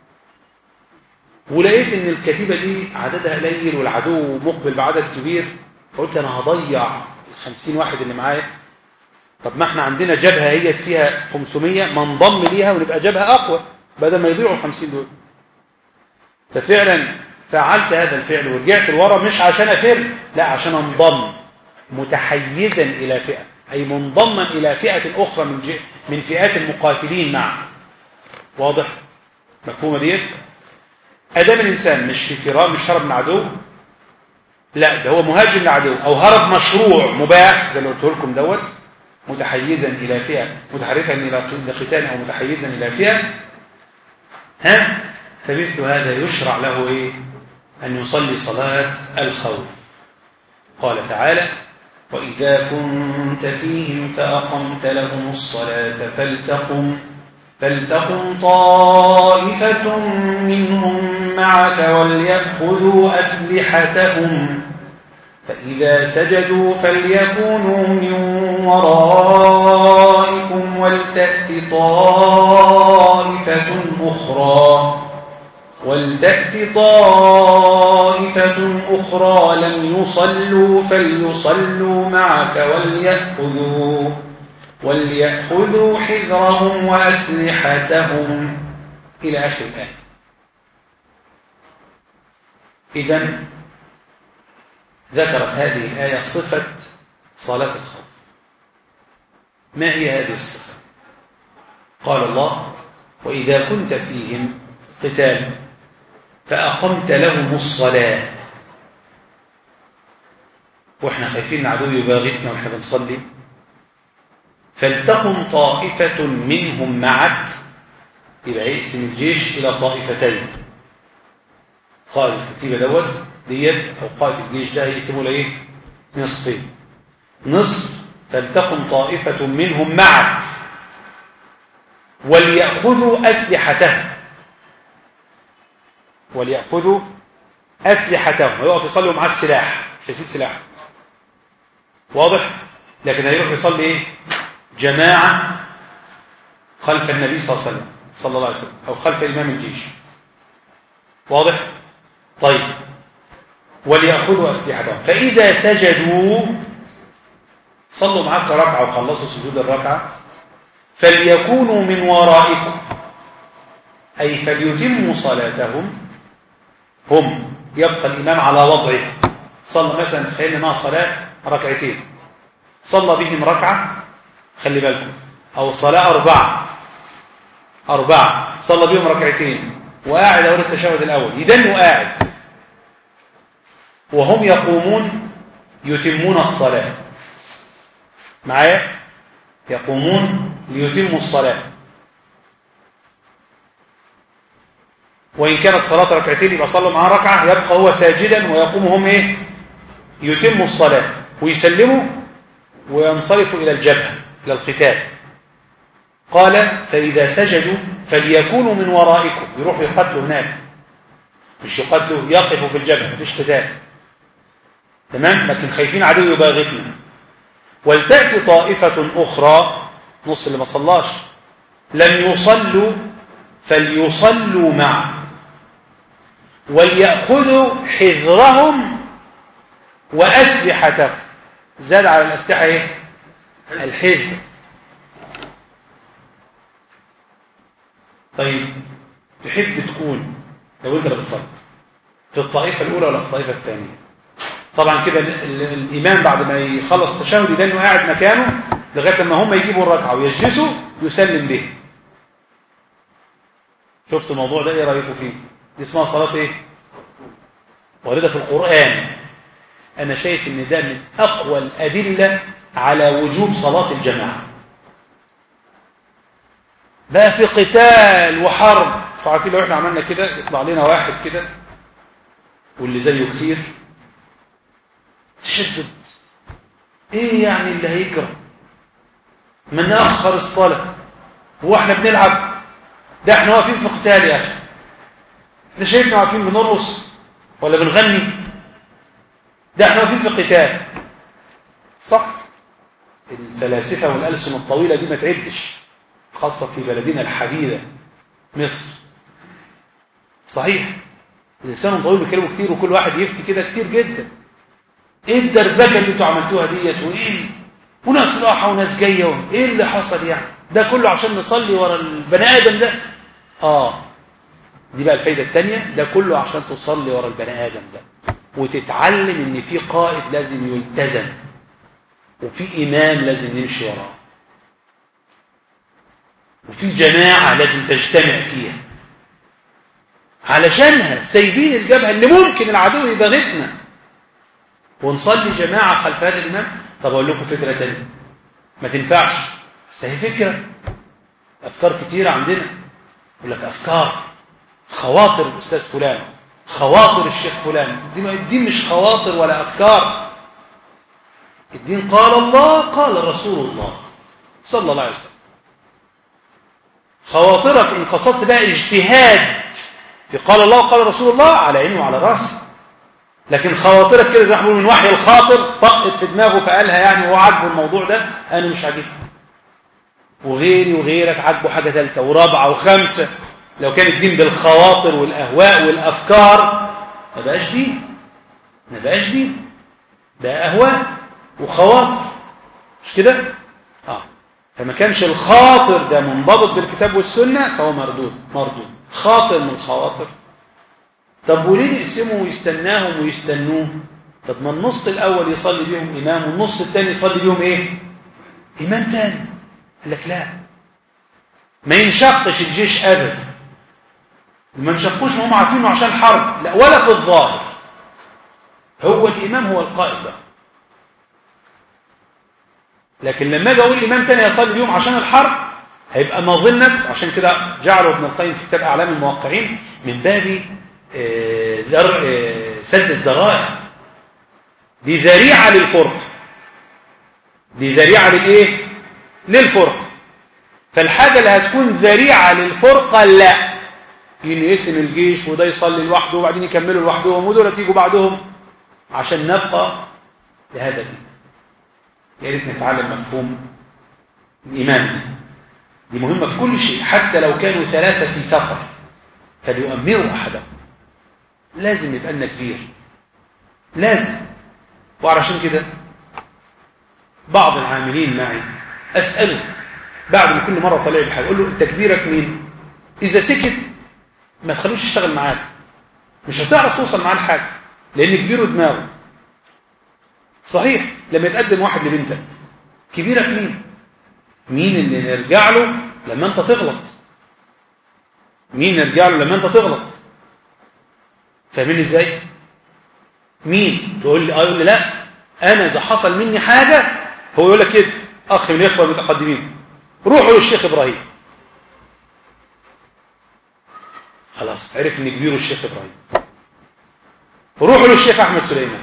ولقيت ان الكتيبه دي عددها قليل والعدو مقبل بعدد كبير فقلت انا هضيع ال 50 واحد اللي معايا طب ما احنا عندنا جبهه هي فيها 500 ما انضم ليها ونبقى جبهه اقوى بدل ما يضيعوا ال 50 دول ففعلا فعلت هذا الفعل ورجعت لورا مش عشان افر لا عشان انضم متحيزا الى فئه اي منضما الى فئه اخرى من ج... من فئات المقاتلين معه واضح مفهومه ديت ادام الانسان مش في فرار مش هرب من عدو لا ده هو مهاجم لعدو او هرب مشروع مباح زي ما قلت لكم دوت متحيزا الى فئه متحركا الى قتال او متحيزا الى فئه ها فمثل هذا يشرع له ايه ان يصلي صلاه الخوف قال تعالى واذا كنت فيهم فاقمت لهم الصلاه فلتقم فلتقم طائفة منهم معك وليأخذوا أسلحتهم فإذا سجدوا فليكونوا من ورائكم ولتأت طائفة أخرى ولتأت طائفة أخرى لم يصلوا فليصلوا معك وليأخذوا وليأخذوا حذرهم وأسلحتهم إلى آخر الآية إذا ذكرت هذه الآية صفة صلاة الخوف ما هي هذه الصفة قال الله وإذا كنت فيهم قتال فأقمت لهم الصلاة وإحنا خايفين العدو يباغتنا وإحنا بنصلي فلتقم طائفة منهم معك يبقى يقسم الجيش إلى طائفتين قائد الكتيبة دوت ديت أو قائد الجيش ده يقسموا له إيه؟ نصفين نصف فلتقم طائفة منهم معك وليأخذوا أسلحتهم وليأخذوا أسلحتهم ويقف يصلوا مع السلاح مش هيسيب سلاح واضح لكن هيروح يصلي ايه جماعة خلف النبي صلى الله عليه وسلم صلى الله عليه وسلم أو خلف إمام الجيش واضح طيب وليأخذوا أسلحتهم فإذا سجدوا صلوا معك ركعة وخلصوا سجود الركعة فليكونوا من ورائكم أي فليتموا صلاتهم هم يبقى الإمام على وضعه صلى مثلا تخيل مع صلاة ركعتين صلى بهم ركعة خلي بالكم أو صلاة أربعة أربعة صلى بهم ركعتين وقاعد أول التشهد الأول يدن وقاعد وهم يقومون يتمون الصلاة معايا يقومون ليتموا الصلاة وإن كانت صلاة ركعتين يبقى صلوا معاه ركعة يبقى هو ساجدا ويقوم هم إيه يتموا الصلاة ويسلموا وينصرفوا إلى الجبهة إلى القتال قال فإذا سجدوا فليكونوا من ورائكم يروحوا يقتلوا هناك مش يقتلوا يقفوا في الجبهة مفيش قتال تمام لكن خايفين عدو يباغتنا ولتأتي طائفة أخرى نص اللي ما صلاش لم يصلوا فليصلوا معه وليأخذوا حذرهم وأسلحتهم زاد على الأسلحة إيه؟ الحذر طيب تحب تكون لو انت بتصلي في الطائفة الأولى ولا في الطائفة الثانية طبعا كده الإمام بعد ما يخلص التشهد يدل انه قاعد مكانه لغاية لما هم يجيبوا الركعة ويجلسوا يسلم به شفت الموضوع ده ايه رأيكم فيه دي اسمها صلاة ايه واردة في القرآن أنا شايف إن ده من أقوى الأدلة على وجوب صلاة الجماعة بقى في قتال وحرب عارفين لو احنا عملنا كده يطلع لنا واحد كده واللي زيه كتير تشدد ايه يعني اللي هيجرى ما ناخر الصلاه هو احنا بنلعب ده احنا واقفين في قتال يا اخي انت شايفنا واقفين بنرقص ولا بنغني ده احنا واقفين في قتال صح الفلاسفه والالسن الطويله دي ما تعدش خاصه في بلدنا الحديده مصر صحيح الانسان طويل بيتكلموا كتير وكل واحد يفتي كده كتير جدا ايه الدربكه اللي انتوا عملتوها ديت وايه وناس راحه وناس جايه ايه اللي حصل يعني ده كله عشان نصلي ورا البني ادم ده اه دي بقى الفايده الثانيه ده كله عشان تصلي ورا البني ادم ده وتتعلم ان في قائد لازم يلتزم وفي امام لازم نمشي وراه وفي جماعه لازم تجتمع فيها علشانها سايبين الجبهه اللي ممكن العدو يبغتنا ونصلي جماعه خلف هذا الامام طب اقول لكم فكره ثانيه ما تنفعش بس هي فكره افكار كتيره عندنا يقول لك افكار خواطر الاستاذ فلان خواطر الشيخ فلان الدين, الدين مش خواطر ولا افكار الدين قال الله قال رسول الله صلى الله عليه وسلم خواطرك ان قصدت بقى اجتهاد في قال الله وقال رسول الله على عيني وعلى راسي لكن خواطرك كده زي ما من وحي الخاطر طقت في دماغه فقالها يعني وهو عاجبه الموضوع ده انا مش عاجبني وغيري وغيرك عاجبه حاجه ثالثه ورابعه وخامسه لو كان الدين بالخواطر والاهواء والافكار ما بقاش دين ما بقاش دين ده اهواء وخواطر مش كده اه فما كانش الخاطر ده منضبط بالكتاب والسنه فهو مردود مردود خاطر من الخواطر طب وليه نقسمه ويستناهم ويستنوه طب ما النص الاول يصلي بيهم امام والنص الثاني يصلي بيهم ايه امام تاني قال لك لا ما ينشقش الجيش ابدا ما انشقوش هم عارفينه عشان حرب لا ولا في الظاهر هو الامام هو القائد بقى لكن لما اجي اقول امام تاني يصلي بيهم عشان الحرب هيبقى مظنه عشان كده جعله ابن القيم في كتاب اعلام الموقعين من باب سد الذرائع دي ذريعه للفرق دي ذريعه للايه للفرق فالحاجه اللي هتكون ذريعه للفرقه لا ينقسم الجيش وده يصلي لوحده وبعدين يكملوا لوحدهم ودول يجوا بعدهم عشان نبقى لهذا الدين يا ريت نتعلم مفهوم الايمان دي دي مهمه في كل شيء حتى لو كانوا ثلاثه في سفر فليؤمروا احدهم لازم يبقى لنا كبير لازم وعلشان كده بعض العاملين معي اساله بعد ما كل مره طلع بحاجه اقول له انت كبيرك مين اذا سكت ما تخلوش يشتغل معاك مش هتعرف توصل معاه لحاجه لان كبيره دماغه صحيح لما يتقدم واحد لبنتك كبيرك مين مين اللي نرجع له لما انت تغلط مين نرجع له لما انت تغلط فاهمين ازاي مين تقول لي اه يقول لي لا انا اذا حصل مني حاجه هو يقول لك كده اخ من الاخوه المتقدمين روحوا للشيخ ابراهيم خلاص عرف ان كبيره الشيخ ابراهيم روحوا للشيخ احمد سليمان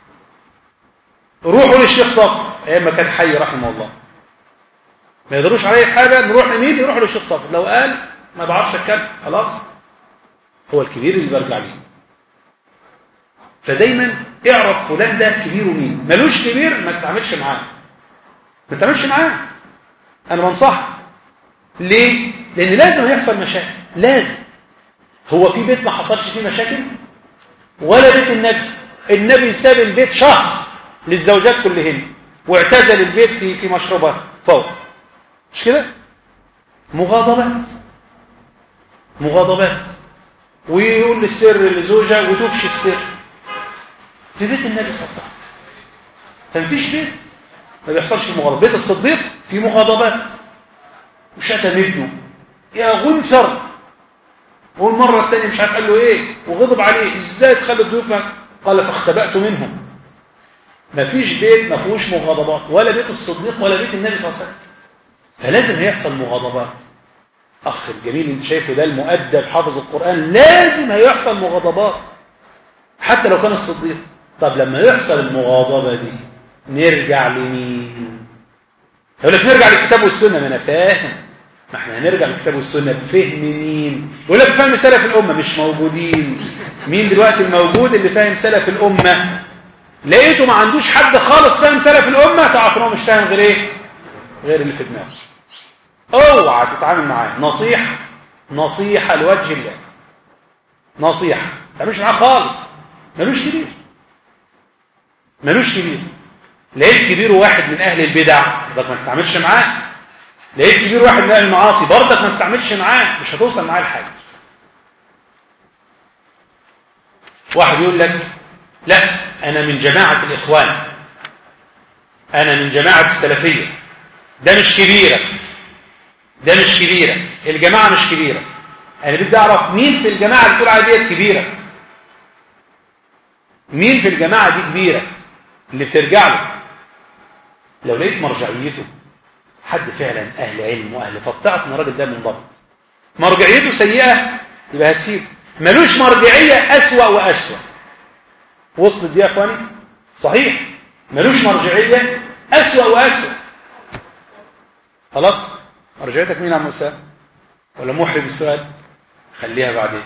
روحوا للشيخ صفر ايام ما كان حي رحمه الله ما يقدروش عليه حاجه نروح لمين يروح للشيخ صفر لو قال ما بعرفش اتكلم خلاص هو الكبير اللي برجع ليه فدايما اعرف فلان ده كبيره مين ملوش كبير ما تتعاملش معاه ما تتعاملش معاه انا بنصحك ليه لان لازم هيحصل مشاكل لازم هو في بيت ما حصلش فيه مشاكل ولا بيت النبي النبي ساب البيت شهر للزوجات كلهن واعتزل البيت في في مشروبات فوق مش كده مغاضبات مغاضبات ويقول السر لزوجها وتفشي السر في بيت النبي صلى الله عليه وسلم فمفيش بيت ما بيحصلش في مغاضبات بيت الصديق في مغاضبات وشتم ابنه يا غنثر والمرة الثانية مش عارف قال له ايه وغضب عليه ازاي تخلي الضيوف قال فاختبأت منهم ما فيش بيت ما فيهوش مغاضبات ولا بيت الصديق ولا بيت النبي صلى الله عليه وسلم فلازم هيحصل مغاضبات اخ الجميل انت شايفه ده المؤدب حافظ القرآن لازم هيحصل مغاضبات حتى لو كان الصديق طب لما يحصل المغاضبة دي نرجع لمين يقول لك نرجع للكتاب والسنة ما أنا فاهم ما احنا هنرجع للكتاب والسنة بفهم مين يقول لك فهم سلف الأمة مش موجودين مين دلوقتي الموجود اللي فاهم سلف الأمة لقيته ما عندوش حد خالص فاهم سلف الأمة تعرف ان هو مش فاهم غير ايه غير اللي في دماغه اوعى تتعامل معاه نصيحة نصيحة لوجه الله نصيحة ما تعملش معاه خالص ملوش كبير ملوش كبير لقيت كبير واحد من أهل البدع برضك ما تتعاملش معاه لقيت كبير واحد من أهل المعاصي برضك ما تتعاملش معاه مش هتوصل معاه لحاجة واحد يقول لك لا أنا من جماعة الإخوان أنا من جماعة السلفية ده مش كبيرة ده مش كبيرة الجماعة مش كبيرة أنا بدي أعرف مين في الجماعة اللي بتقول عليها ديت كبيرة مين في الجماعة دي كبيرة اللي بترجع له لو لقيت مرجعيته حد فعلا أهل علم وأهل فبتعرف إن الراجل ده منضبط مرجعيته سيئة يبقى هتسيب ملوش مرجعية أسوأ وأسوأ وصلت دي يا أخواني صحيح ملوش مرجعية أسوأ وأسوأ خلاص مرجعيتك مين يا عم أسامة ولا محرج السؤال خليها بعدين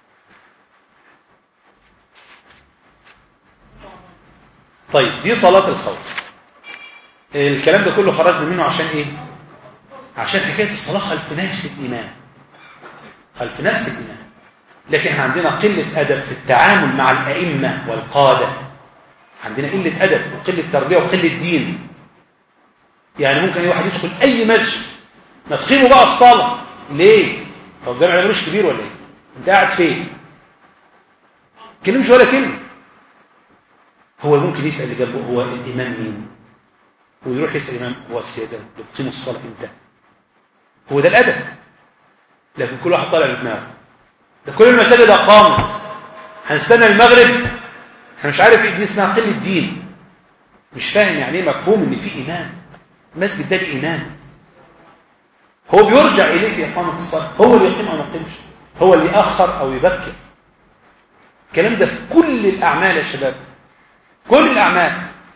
طيب دي صلاة الخوف الكلام ده كله خرجنا منه عشان ايه عشان حكاية الصلاة خلف نفس الإمام خلف نفس الإمام لكن احنا عندنا قلة أدب في التعامل مع الأئمة والقادة عندنا قلة أدب وقلة تربية وقلة دين يعني ممكن اي واحد يدخل أي مسجد ما تقيموا بقى الصلاة ليه؟ هو الجامع ده ملوش كبير ولا ايه؟ انت قاعد فين؟ كلمش ولا كلمة هو ممكن يسأل اللي جنبه هو الإمام مين؟ ويروح يسأل الإمام هو السيدة بتقيموا الصلاة امتى؟ هو ده الأدب لكن كل واحد طالع بدماغه ده كل المساجد قامت هنستنى المغرب احنا مش عارف ايه دي اسمها قله دين مش فاهم يعني ايه مفهوم ان في امام المسجد ده ليه امام هو بيرجع اليه في اقامه الصلاه هو اللي يقيم او ما يقيمش هو اللي ياخر او يبكر الكلام ده في كل الاعمال يا شباب كل الاعمال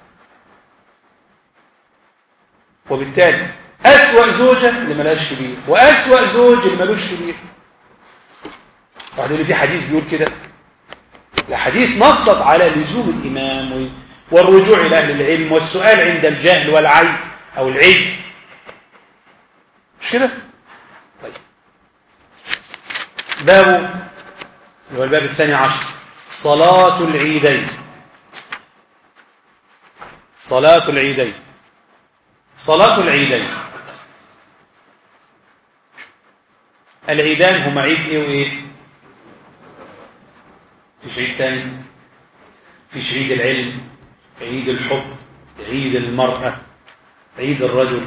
وبالتالي اسوا زوجه اللي ملهاش كبير واسوا زوج اللي ملوش كبير واحد يقول في حديث بيقول كده الحديث نصت على لزوم الإمام والرجوع إلى أهل العلم والسؤال عند الجهل والعيب أو العيب مش كده؟ طيب باب هو الباب الثاني عشر صلاة العيدين صلاة العيدين صلاة العيدين العيدان هما عيد ايه وايه فيش عيد تاني فيش عيد العلم عيد الحب عيد المرأة عيد الرجل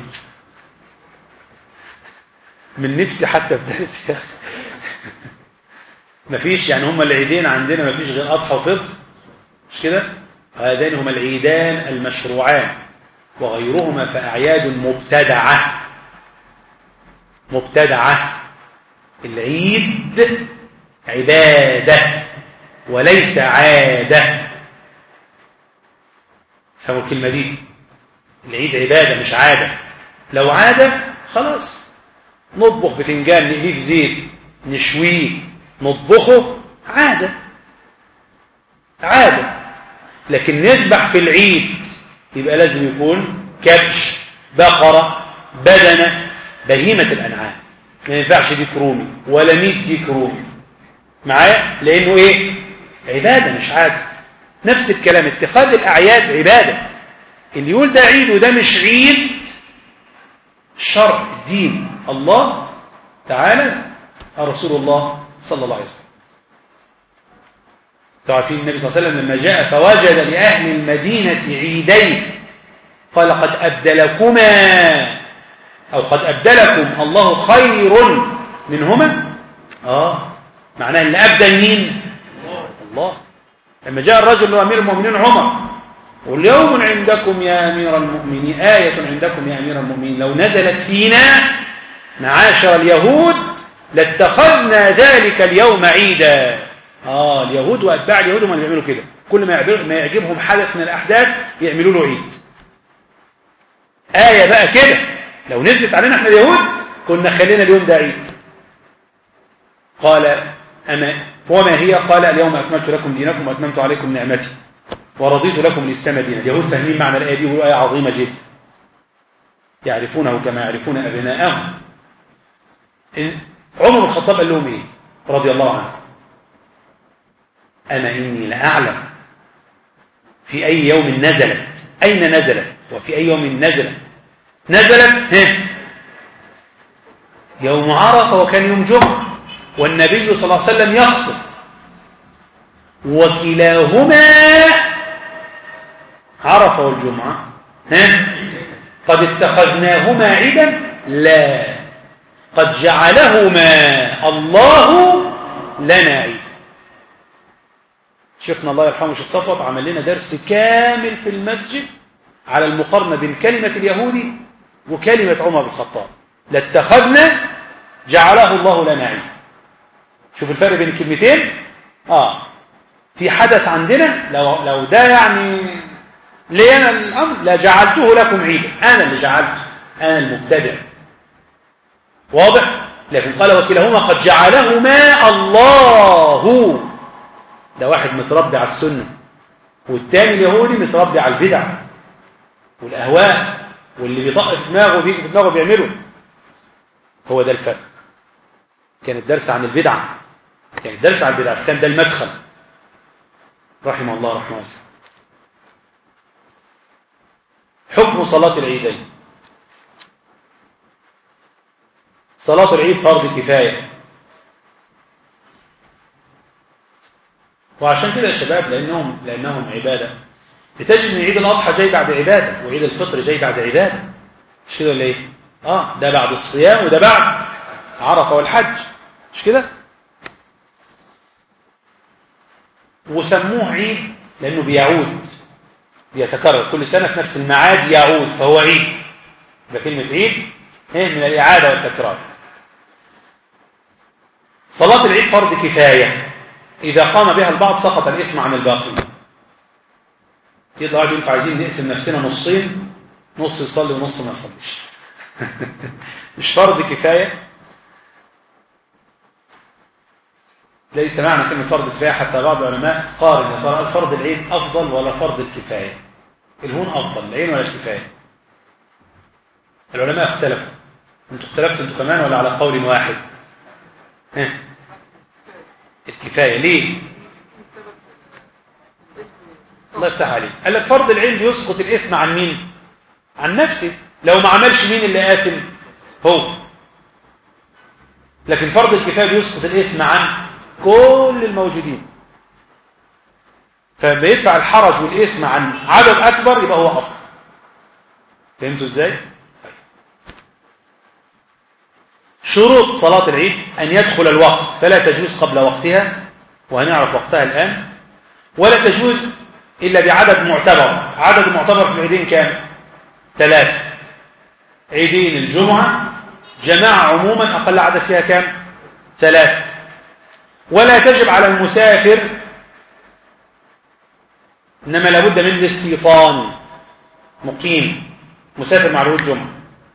من نفسي حتى في درس يا اخي مفيش يعني هما العيدين عندنا مفيش غير اضحى وفطر مش كده هذان هما العيدان المشروعان وغيرهما فاعياد مبتدعه مبتدعه العيد عباده وليس عادة فهموا الكلمة دي العيد عبادة مش عادة لو عادة خلاص نطبخ بتنجان نقليه في زيت نشويه نطبخه عادة عادة لكن نذبح في العيد يبقى لازم يكون كبش بقرة بدنة بهيمة الأنعام ما ينفعش ديك رومي ولا ميت ديك رومي معايا لأنه إيه عبادة مش عادة نفس الكلام اتخاذ الأعياد عبادة اللي يقول ده عيد وده مش عيد الشرع الدين الله تعالى رسول الله صلى الله عليه وسلم تعرفين النبي صلى الله عليه وسلم لما جاء فوجد لأهل المدينة عيدين قال قد أبدلكما أو قد أبدلكم الله خير منهما آه معناه أن أبدل مين الله لما جاء الرجل اللي هو أمير المؤمنين عمر واليوم عندكم يا أمير المؤمنين آية عندكم يا أمير المؤمنين لو نزلت فينا معاشر اليهود لاتخذنا ذلك اليوم عيدا اه اليهود واتباع اليهود هم اللي بيعملوا كده كل ما يعجب- ما يعجبهم حدث من الاحداث يعملوا له عيد آية بقى كده لو نزلت علينا احنا اليهود كنا خلينا اليوم ده عيد قال أما وما هي قال اليوم أكملت لكم دينكم وأتممت عليكم نعمتي ورضيت لكم الإسلام دينا اليهود فاهمين معنى الآية دي ويقولوا آية عظيمة جدا يعرفونه كما يعرفون أبناءهم إن- عمر بن الخطاب قال لهم إيه رضي الله عنه أما إني لأعلم في أي يوم نزلت أين نزلت وفي أي يوم نزلت نزلت ها يوم عرفة وكان يوم جمعة والنبي صلى الله عليه وسلم يخطب وكلاهما عرفة والجمعة ها قد اتخذناهما عيدا لا قد جعلهما الله لنا عيدا شيخنا الله يرحمه شيخ صفوت عمل لنا درس كامل في المسجد على المقارنة بين كلمة اليهودي وكلمة عمر بن الخطاب لاتخذنا جعله الله لنا عيدا شوف الفرق بين الكلمتين اه في حدث عندنا لو لو ده يعني لي انا الامر لجعلته لكم عيدا انا اللي جعلته انا المبتدع واضح لكن قال وكلاهما قد جعلهما الله ده واحد متربي على السنه والتاني اليهودي متربي على البدع والاهواء واللي بيطق في دماغه بيجي في دماغه بيعمله هو ده الفرق كان الدرس عن البدع كان الدرس عن البدع كان ده المدخل رحمه الله رحمه واسعه حكم صلاة العيدين صلاة العيد فرض كفاية وعشان كده يا شباب لأنهم, لأنهم عبادة بتجد ان عيد الأضحى جاي بعد عبادة وعيد الفطر جاي بعد عبادة مش كده ولا ايه؟ اه ده بعد الصيام وده بعد عرفة والحج مش كده؟ وسموه عيد لأنه بيعود بيتكرر كل سنة في نفس الميعاد يعود فهو عيد يبقى كلمة عيد هي من الإعادة والتكرار صلاة العيد فرض كفاية إذا قام بها البعض سقط الإثم عن الباقين يطلع واحد ينفع عايزين نقسم نفسنا نصين نص يصلي ونص ما يصليش مش فرض كفاية ليس معنى كلمة فرض كفاية حتى بعض العلماء قارن يا ترى الفرض العين أفضل ولا فرض الكفاية الهون أفضل العين ولا الكفاية العلماء اختلفوا انتوا اختلفتوا انتوا كمان ولا على قول واحد ها الكفاية ليه الله يفتح عليك قال لك فرض العين بيسقط الإثم عن مين عن نفسه لو ما عملش مين اللي آثم هو لكن فرض الكفاية بيسقط الإثم عن كل الموجودين فبيدفع الحرج والإثم عن عدد أكبر يبقى هو أفضل فهمتوا إزاي؟ شروط صلاة العيد أن يدخل الوقت فلا تجوز قبل وقتها وهنعرف وقتها الآن ولا تجوز إلا بعدد معتبر عدد معتبر في العيدين كام؟ ثلاثة عيدين الجمعة جماعة عموما أقل عدد فيها كام؟ ثلاثة ولا تجب على المسافر إنما لابد من الاستيطان مقيم مسافر مع الوجه الجمعة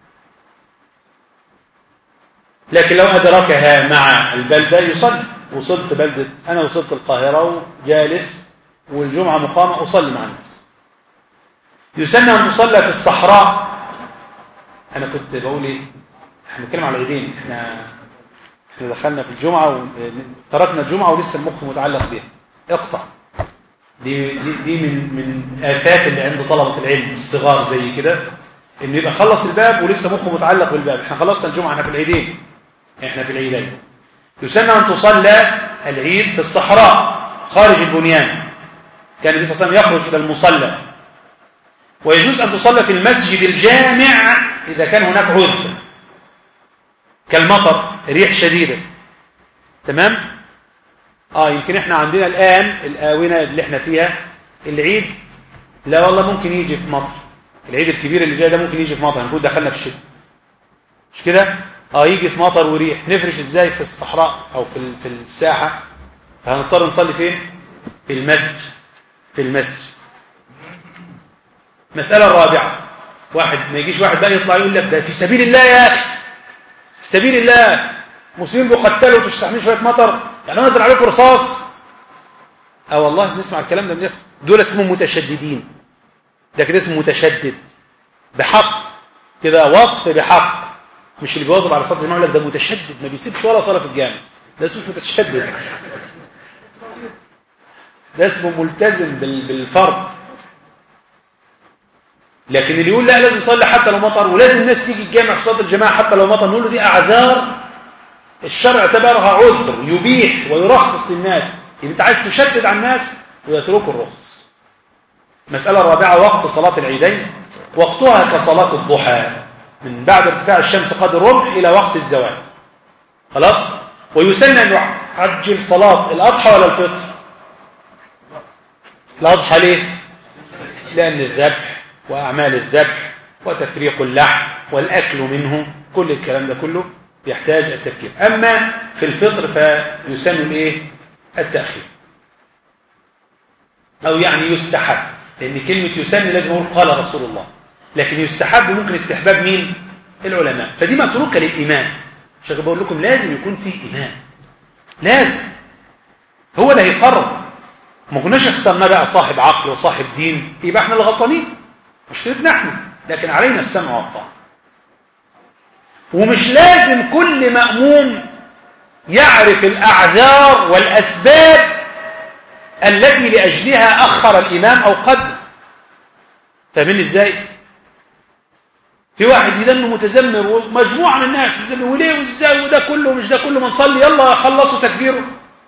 لكن لو أدركها مع البلدة يصلي وصلت بلدة أنا وصلت القاهرة وجالس والجمعة مقامة أصلي مع الناس يسمى أن تصلى في الصحراء أنا كنت بقول إيه احنا بنتكلم على العيدين احنا احنا دخلنا في الجمعة وتركنا الجمعة ولسه المخ متعلق بها اقطع دي, دي, دي من من آفات اللي عند طلبة العلم الصغار زي كده انه يبقى خلص الباب ولسه مخه متعلق بالباب احنا خلصنا الجمعة احنا في العيدين احنا في العيدين يسمى أن تصلى العيد في الصحراء خارج البنيان كان النبي صلى الله عليه وسلم يخرج إلى المصلى ويجوز أن تصلى في المسجد الجامع إذا كان هناك عذر كالمطر ريح شديدة تمام آه يمكن إحنا عندنا الآن الآونة اللي إحنا فيها العيد لا والله ممكن يجي في مطر العيد الكبير اللي جاي ده ممكن يجي في مطر نقول دخلنا في الشتاء مش كده اه يجي في مطر وريح نفرش ازاي في الصحراء او في في الساحه فهنضطر نصلي فين في المسجد في المسجد مسألة الرابعة واحد ما يجيش واحد بقى يطلع يقول لك ده في سبيل الله يا أخي في سبيل الله مسلمين بيقتلوا وتستحملوا شوية مطر يعني نزل عليكم رصاص اه والله نسمع الكلام ده من الاخر دول اسمهم متشددين ده كده اسمه متشدد بحق كده وصف بحق مش اللي بيواظب على صلاه الجماعه يقول لك ده متشدد ما بيسيبش ولا صلاه في الجامع ده اسمه مش متشدد ده اسمه ملتزم بالفرض لكن اللي يقول لا لازم يصلي حتى لو مطر ولازم الناس تيجي الجامع في صلاه الجماعه حتى لو مطر نقول له دي اعذار الشرع اعتبرها عذر يبيح ويرخص للناس يبقى انت عايز تشدد على الناس ويتركوا الرخص المساله الرابعه وقت صلاه العيدين وقتها كصلاه الضحى من بعد ارتفاع الشمس قدر رمح الى وقت الزوال خلاص ويسن ان يعجل صلاه الاضحى ولا الفطر الاضحى ليه لان الذبح واعمال الذبح وتفريق اللحم والاكل منه كل الكلام ده كله يحتاج التفكير اما في الفطر فيسن الايه التاخير او يعني يستحب لان كلمه يسن لازم اقول قال رسول الله لكن يستحب ممكن استحباب مين العلماء فدي متروكه للامام عشان كده بقول لكم لازم يكون فيه امام لازم هو اللي هيقرر ما كناش اخترنا بقى صاحب عقل وصاحب دين يبقى احنا اللي غلطانين مشكلتنا احنا لكن علينا السمع والطاعه ومش لازم كل مأموم يعرف الأعذار والأسباب التي لأجلها أخر الإمام أو قدم فاهمين إزاي؟ في واحد يدنه متذمر ومجموعة من الناس متذمر وليه وإزاي وده كله مش ده كله ما نصلي يلا خلصوا تكبيره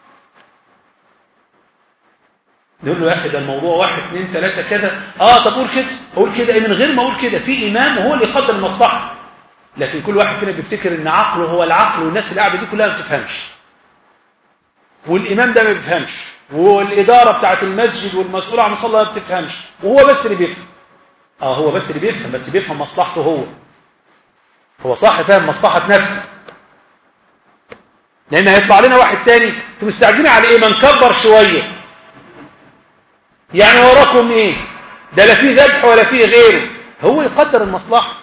نقول له يا أخي ده الموضوع واحد اثنين ثلاثة كذا آه طب قول كده قول كده من غير ما أقول كده في إمام وهو اللي يقدر المصلحة لكن كل واحد فينا بيفتكر ان عقله هو العقل والناس اللي قاعده دي كلها ما بتفهمش والامام ده ما بيفهمش والاداره بتاعه المسجد والمسؤول عن المصلى ما بتفهمش وهو بس اللي بيفهم اه هو بس اللي بيفهم بس بيفهم مصلحته هو هو صح فاهم مصلحه نفسه لان هيطلع لنا واحد تاني انتوا مستعجلين على ايه ما نكبر شويه يعني وراكم ايه ده لا فيه ذبح ولا فيه غيره هو يقدر المصلحه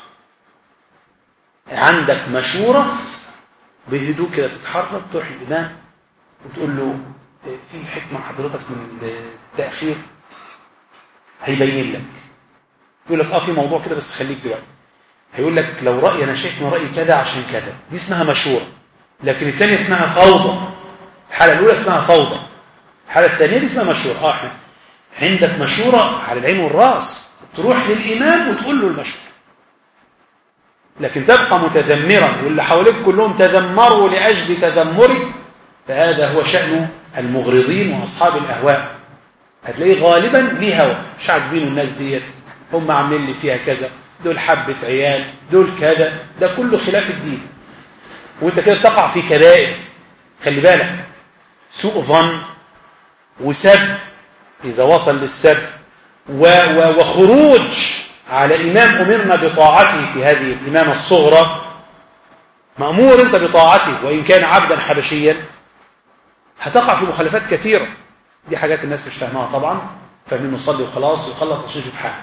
عندك مشورة بهدوء كده تتحرك تروح الإمام وتقول له في حكمة حضرتك من التأخير هيبين لك يقول لك اه في موضوع كده بس خليك دلوقتي هيقول لك لو رأيي أنا شايف من رأيي كذا عشان كذا دي اسمها مشورة لكن الثانية اسمها فوضى الحالة الأولى اسمها فوضى الحالة الثانية دي اسمها مشورة اه احنا عندك مشورة على العين والراس تروح للإمام وتقول له المشورة لكن تبقى متذمرا واللي حواليك كلهم تذمروا لأجل تذمرك فهذا هو شأن المغرضين وأصحاب الأهواء هتلاقيه غالبا ليه هوى مش عاجبين الناس ديت هم عاملين لي فيها كذا دول حبة عيال دول كذا ده كله خلاف الدين وانت كده تقع في كبائر خلي بالك سوء ظن وسب إذا وصل للسب وخروج على إمام أمرنا بطاعته في هذه الإمامة الصغرى مأمور أنت بطاعته وإن كان عبدا حبشيا هتقع في مخالفات كثيرة دي حاجات الناس مش فاهمها طبعا فاهمين نصلي وخلاص ويخلص عشان يشوف حاجة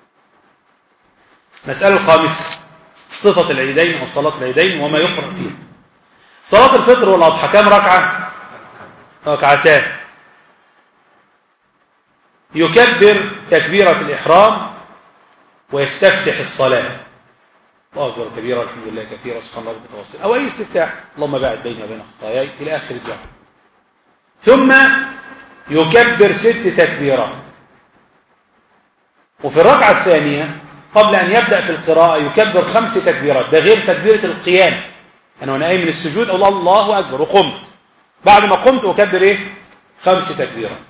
مسألة الخامسة صفة العيدين أو صلاة العيدين وما يقرأ فيه صلاة الفطر والأضحى كم ركعة؟ ركعتان يكبر تكبيرة الإحرام ويستفتح الصلاة الله أكبر كبيرا الحمد لله كثيرا سبحان الله بتواصل أو أي استفتاح اللهم باعد بيني وبين خطاياي إلى آخر الدعاء ثم يكبر ست تكبيرات وفي الركعة الثانية قبل أن يبدأ في القراءة يكبر خمس تكبيرات ده غير تكبيرة القيام أنا وأنا قايم من السجود أقول الله أكبر وقمت بعد ما قمت أكبر إيه خمس تكبيرات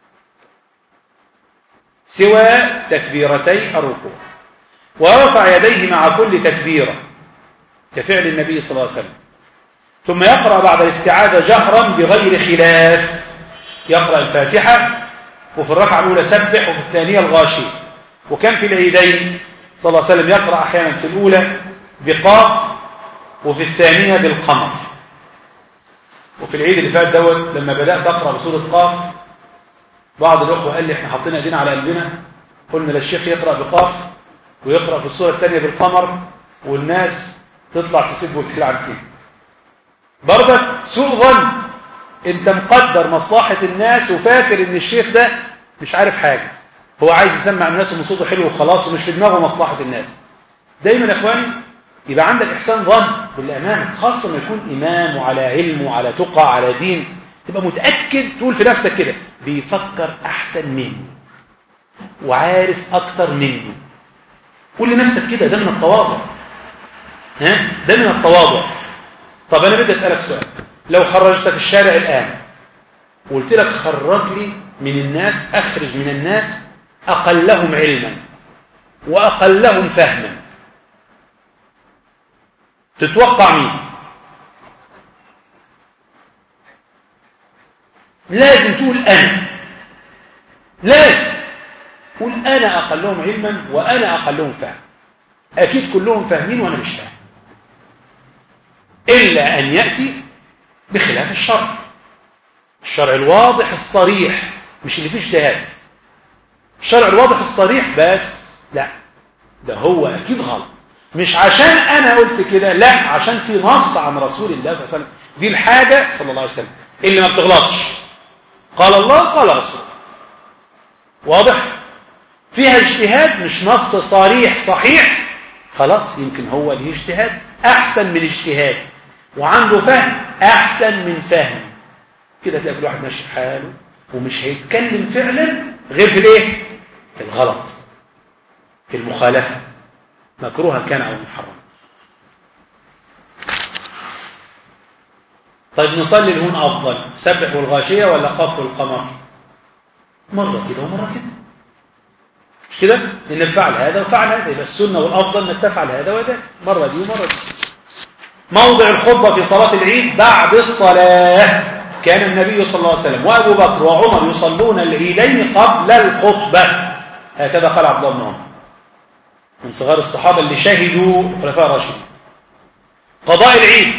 سوى تكبيرتي الركوع ورفع يديه مع كل تكبيرة كفعل النبي صلى الله عليه وسلم ثم يقرأ بعد الاستعاذة جهرا بغير خلاف يقرأ الفاتحة وفي الركعة الأولى سبح وفي الثانية الغاشي وكان في العيدين صلى الله عليه وسلم يقرأ أحيانا في الأولى بقاف وفي الثانية بالقمر وفي العيد اللي فات دوت لما بدأت أقرأ بسورة قاف بعض الأخوة قال لي احنا حاطين ايدينا على قلبنا قلنا للشيخ يقرأ بقاف ويقرأ في السورة الثانية بالقمر والناس تطلع تسب وتكلع فيه برضك سوء ظن انت مقدر مصلحة الناس وفاكر ان الشيخ ده مش عارف حاجة هو عايز يسمع الناس ومن صوته حلو وخلاص ومش في دماغه مصلحة الناس دايما يا اخواني يبقى عندك احسان ظن باللي امامك خاصة ما يكون امام وعلى علم وعلى تقى على دين تبقى متأكد تقول في نفسك كده بيفكر احسن مني وعارف اكتر مني قول لنفسك كده ده من التواضع ها ده من التواضع طب انا بدي اسالك سؤال لو خرجتك الشارع الان وقلت لك خرج لي من الناس اخرج من الناس اقلهم علما واقلهم فهما تتوقع مين لازم تقول انا لازم قول انا اقلهم علما وانا اقلهم فهما اكيد كلهم فاهمين وانا مش فاهم الا ان ياتي بخلاف الشرع الشرع الواضح الصريح مش اللي فيه اجتهاد الشرع الواضح الصريح بس لا ده هو اكيد غلط مش عشان انا قلت كده لا عشان في نص عن رسول الله صلى الله عليه وسلم دي الحاجة صلى الله عليه وسلم اللي ما بتغلطش قال الله قال رسول واضح فيها اجتهاد مش نص صريح صحيح خلاص يمكن هو ليه اجتهاد احسن من اجتهاد وعنده فهم احسن من فهم كده تلاقي كل واحد ماشي حاله ومش هيتكلم فعلا غير في الايه في الغلط في المخالفه مكروها كان او محرم طيب نصلي الهون افضل سبح والغاشيه ولا خاف والقمر مره كده ومره كده مش كده ان نفعل هذا وفعل هذا يبقى السنه والافضل انك تفعل هذا وذاك مره دي ومره دي موضع الخطبه في صلاه العيد بعد الصلاه كان النبي صلى الله عليه وسلم وابو بكر وعمر يصلون العيدين قبل الخطبه هكذا قال عبد الله بن عمر من صغار الصحابه اللي شهدوا الخلفاء الراشدين قضاء العيد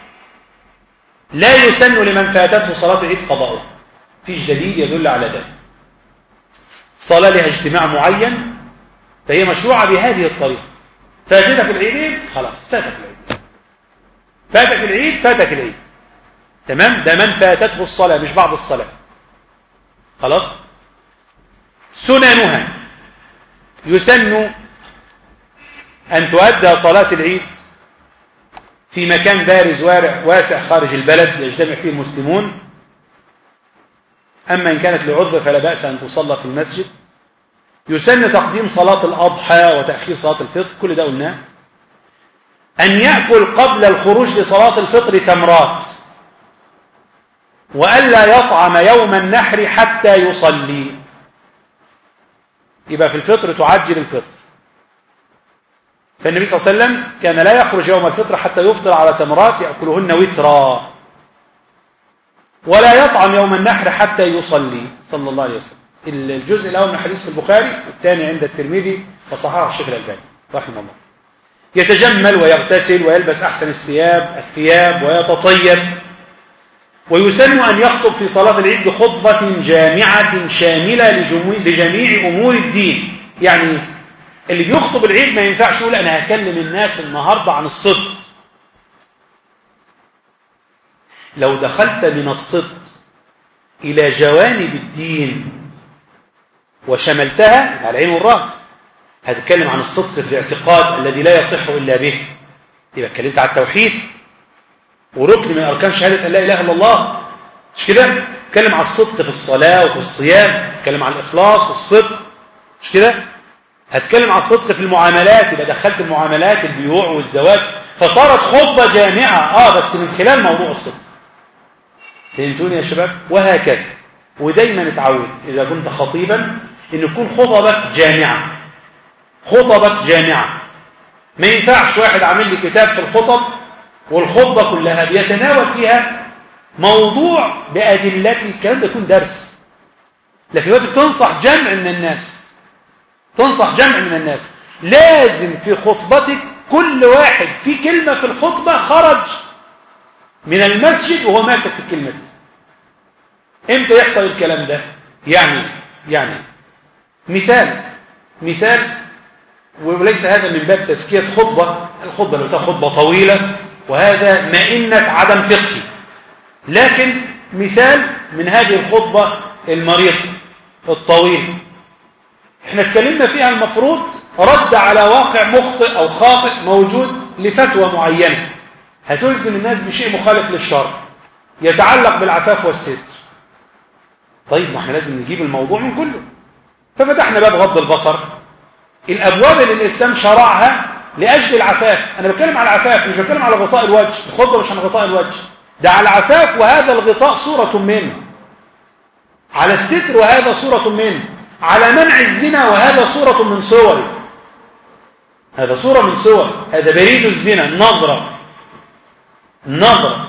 لا يسن لمن فاتته صلاه العيد قضاؤه فيش دليل يدل على ذلك صلاه لها اجتماع معين فهي مشروعه بهذه الطريقه فاتتك العيدين خلاص فاتك العيد فاتك العيد فاتك العيد تمام ده من فاتته الصلاة مش بعض الصلاة خلاص سننها يسن أن تؤدى صلاة العيد في مكان بارز واسع خارج البلد يجتمع فيه المسلمون أما إن كانت لعذر فلا بأس أن تصلى في المسجد يسن تقديم صلاة الأضحى وتأخير صلاة الفطر كل ده قلناه أن يأكل قبل الخروج لصلاة الفطر تمرات وألا يطعم يوم النحر حتى يصلي يبقى في الفطر تعجل الفطر فالنبي صلى الله عليه وسلم كان لا يخرج يوم الفطر حتى يفطر على تمرات يأكلهن وترا ولا يطعم يوم النحر حتى يصلي صلى الله عليه وسلم الجزء الأول من الحديث في البخاري والثاني عند الترمذي وصححه الشيخ الألباني رحمه الله يتجمل ويغتسل ويلبس أحسن الثياب الثياب ويتطيب ويسن أن يخطب في صلاة العيد بخطبة جامعة شاملة لجميع أمور الدين يعني اللي بيخطب العيد ما ينفعش يقول أنا هكلم الناس النهاردة عن الصدق لو دخلت من الصدق إلى جوانب الدين وشملتها على العين والرأس هتتكلم عن الصدق في الاعتقاد الذي لا يصح إلا به يبقى اتكلمت على التوحيد وركن من أركان شهادة أن لا إله إلا الله مش كده اتكلم على الصدق في الصلاة وفي الصيام اتكلم عن الإخلاص والصدق مش كده هتكلم عن الصدق في المعاملات يبقى دخلت المعاملات البيوع والزواج فصارت خطبة جامعة آه بس من خلال موضوع الصدق فهمتوني يا شباب وهكذا ودايما اتعود إذا كنت خطيبا إن تكون خطبك جامعة خطبك جامعة ما ينفعش واحد عامل لي كتاب في الخطب والخطبة كلها بيتناول فيها موضوع بأدلته الكلام ده يكون درس لكن دلوقتي بتنصح جمع من الناس تنصح جمع من الناس لازم في خطبتك كل واحد في كلمة في الخطبة خرج من المسجد وهو ماسك في الكلمة دي امتى يحصل الكلام ده يعني يعني مثال مثال وليس هذا من باب تزكية خطبة الخطبة لو خطبة طويلة وهذا مئنة عدم فقه لكن مثال من هذه الخطبة المريض الطويل احنا اتكلمنا فيها المفروض رد على واقع مخطئ أو خاطئ موجود لفتوى معينة هتلزم الناس بشيء مخالف للشرع يتعلق بالعفاف والستر طيب ما احنا لازم نجيب الموضوع من كله ففتحنا باب غض البصر الأبواب اللي الإسلام شرعها لأجل العفاف أنا بتكلم على العفاف مش بتكلم على غطاء الوجه الخطبة مش عن غطاء الوجه ده على العفاف وهذا الغطاء صورة منه على الستر وهذا صورة منه على منع الزنا وهذا صورة من صوره هذا صورة من صور هذا بريد الزنا النظرة النظرة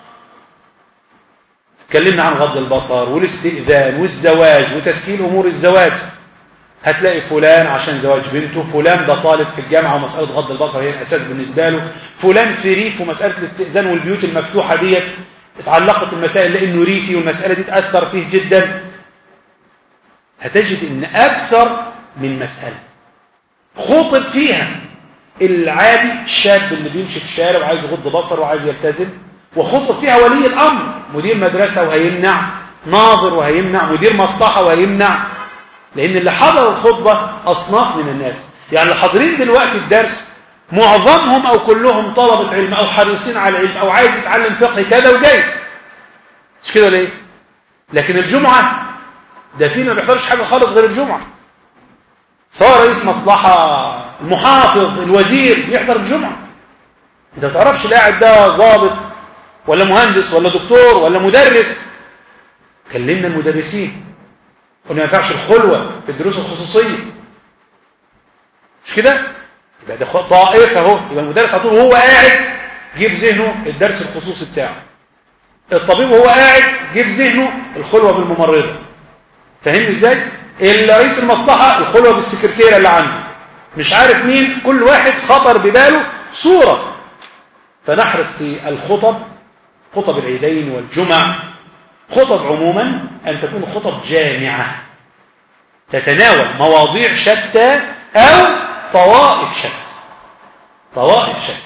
تكلمنا عن غض البصر والاستئذان والزواج وتسهيل أمور الزواج هتلاقي فلان عشان زواج بنته فلان ده طالب في الجامعة ومسألة غض البصر هي الأساس بالنسبة له فلان في ريف ومسألة الاستئذان والبيوت المفتوحة ديت اتعلقت المسائل لأنه ريفي والمسألة دي تأثر فيه جدا هتجد ان أكثر من مسألة خطب فيها العادي الشاب اللي بيمشي في الشارع وعايز يغض بصر وعايز يلتزم وخطب فيها ولي الأمر مدير مدرسة وهيمنع ناظر وهيمنع مدير مصلحة وهيمنع لأن اللي حضر الخطبة أصناف من الناس يعني اللي حاضرين دلوقتي الدرس معظمهم أو كلهم طلبة علم أو حريصين على العلم أو عايز يتعلم فقه كذا وجاي مش كده ليه لكن الجمعة ده فيه ما بيحضرش حاجة خالص غير الجمعة سواء رئيس مصلحة المحافظ الوزير يحضر الجمعة انت ما تعرفش القاعد ده ضابط ولا مهندس ولا دكتور ولا مدرس كلمنا المدرسين قلنا ما ينفعش الخلوة في الدروس الخصوصية مش كده يبقى ده طائفة اهو يبقى المدرس على طول وهو قاعد جيب ذهنه الدرس الخصوصي بتاعه الطبيب وهو قاعد جيب ذهنه الخلوة بالممرضة فاهمني ازاي الرئيس المصلحة الخلوة بالسكرتيرة اللي عنده مش عارف مين كل واحد خطر بباله صورة فنحرص في الخطب خطب العيدين والجمع خطب عموما أن تكون خطب جامعة تتناول مواضيع شتى أو طوائف شتى طوائف شتى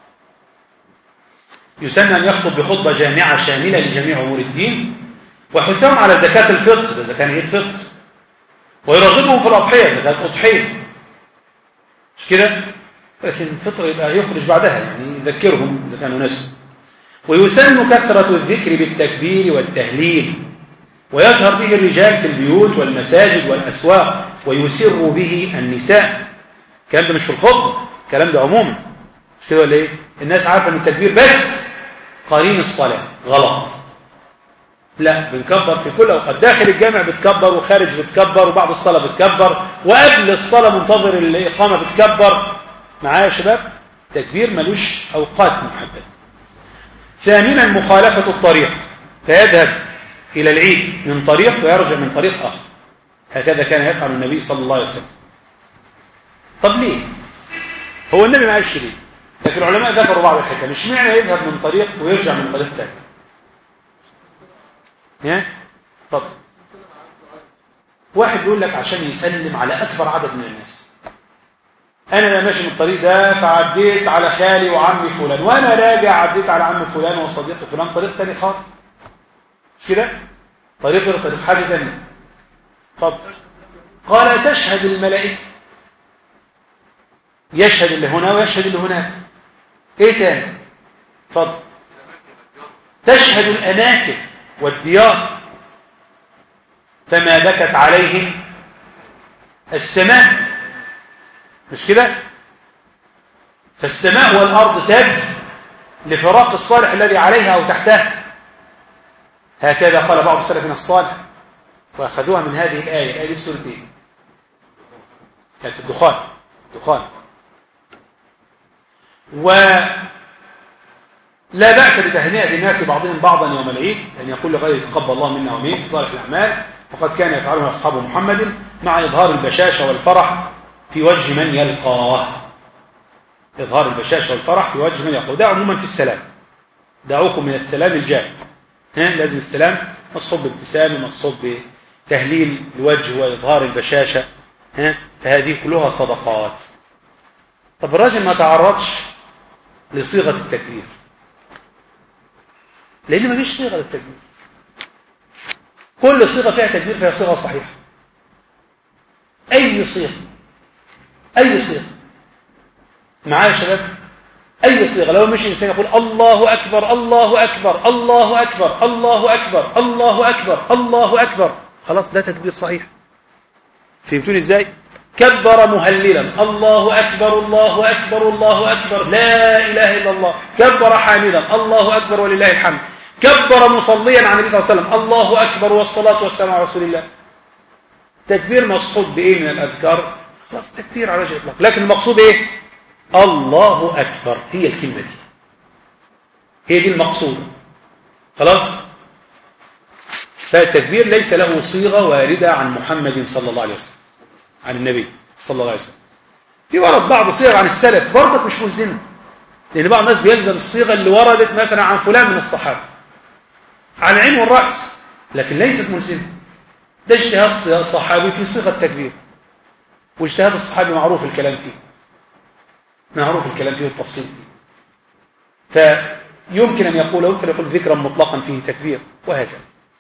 يسمى أن يخطب بخطبة جامعة شاملة لجميع أمور الدين وحثهم على زكاة الفطر إذا كان عيد فطر ويرغبهم في الأضحية إذا كانت أضحية مش كده؟ لكن الفطر يبقى يخرج بعدها يعني يذكرهم إذا كانوا نسوا ويسن كثرة الذكر بالتكبير والتهليل ويجهر به الرجال في البيوت والمساجد والأسواق ويسر به النساء الكلام ده مش في الخطبة الكلام ده عموما مش كده ولا ايه الناس عارفة ان التكبير بس قرين الصلاة غلط لا بنكبر في كل اوقات داخل الجامع بتكبر وخارج بتكبر وبعد الصلاة بتكبر وقبل الصلاة منتظر الإقامة بتكبر معايا يا شباب تكبير ملوش أوقات محددة ثامنا مخالفة الطريق فيذهب إلى العيد من طريق ويرجع من طريق آخر هكذا كان يفعل النبي صلى الله عليه وسلم طب ليه هو النبي ما عايش ليه لكن العلماء ذكروا بعض الحكم مش معنى يذهب من طريق ويرجع من طريق ثاني ها طب واحد يقول لك عشان يسلم على أكبر عدد من الناس أنا ماشي من الطريق ده فعديت على خالي وعمي فلان وأنا راجع عديت على عم فلان وصديق فلان طريق تاني خالص مش كده طريق غير طريق حاجة تانية طب قال تشهد الملائكة يشهد اللي هنا ويشهد اللي هناك ايه تاني اتفضل تشهد الأماكن والديار فما بكت عليهم السماء مش كده فالسماء والأرض تبكي لفراق الصالح الذي عليها أو تحتها هكذا قال بعض السلف الصالح وأخذوها من هذه الآية الآية دي في سورة إيه؟ كانت في الدخان الدخان ولا بأس بتهنئة الناس بعضهم بعضا يوم العيد أن يقول لغير تقبل الله منا ومنك صالح الأعمال وقد كان يفعله أصحاب محمد مع إظهار البشاشة والفرح في وجه من يلقاه إظهار البشاشة والفرح في وجه من يلقاه ده عموما في السلام دعوكم من السلام الجاه ها لازم السلام مصحوب بابتسام مصحوب بتهليل الوجه وإظهار البشاشة ها فهذه كلها صدقات طب الراجل ما تعرضش لصيغة التكبير لأن ما فيش صيغة للتكبير كل صيغة فيها تكبير فيها صيغة صحيحة أي صيغة أي صيغة معايا يا شباب أي صيغة لو مش إنسان يقول الله أكبر الله أكبر الله أكبر الله أكبر الله أكبر الله أكبر خلاص ده تكبير صحيح فهمتوني إزاي كبر مهللا الله أكبر الله أكبر الله أكبر لا إله إلا الله كبر حامدا الله أكبر ولله الحمد كبر مصليا عن النبي صلى الله عليه وسلم الله أكبر والصلاة والسلام على رسول الله تكبير مصحوب بإيه من الأذكار خلاص تكبير على وجه الإطلاق لكن المقصود إيه الله أكبر هي الكلمة دي هي دي المقصودة خلاص فالتكبير ليس له صيغة واردة عن محمد صلى الله عليه وسلم عن النبي صلى الله عليه وسلم في ورد بعض صيغ عن السلف برضك مش ملزمة لأن بعض الناس بيلزم الصيغة اللي وردت مثلا عن فلان من الصحابة عن العين والرأس لكن ليست ملزمة ده اجتهاد الصحابي في صيغة التكبير واجتهاد الصحابي معروف الكلام فيه معروف الكلام فيه والتفصيل فيه فيمكن أن يقول يمكن يقول ذكرا مطلقا فيه تكبير وهكذا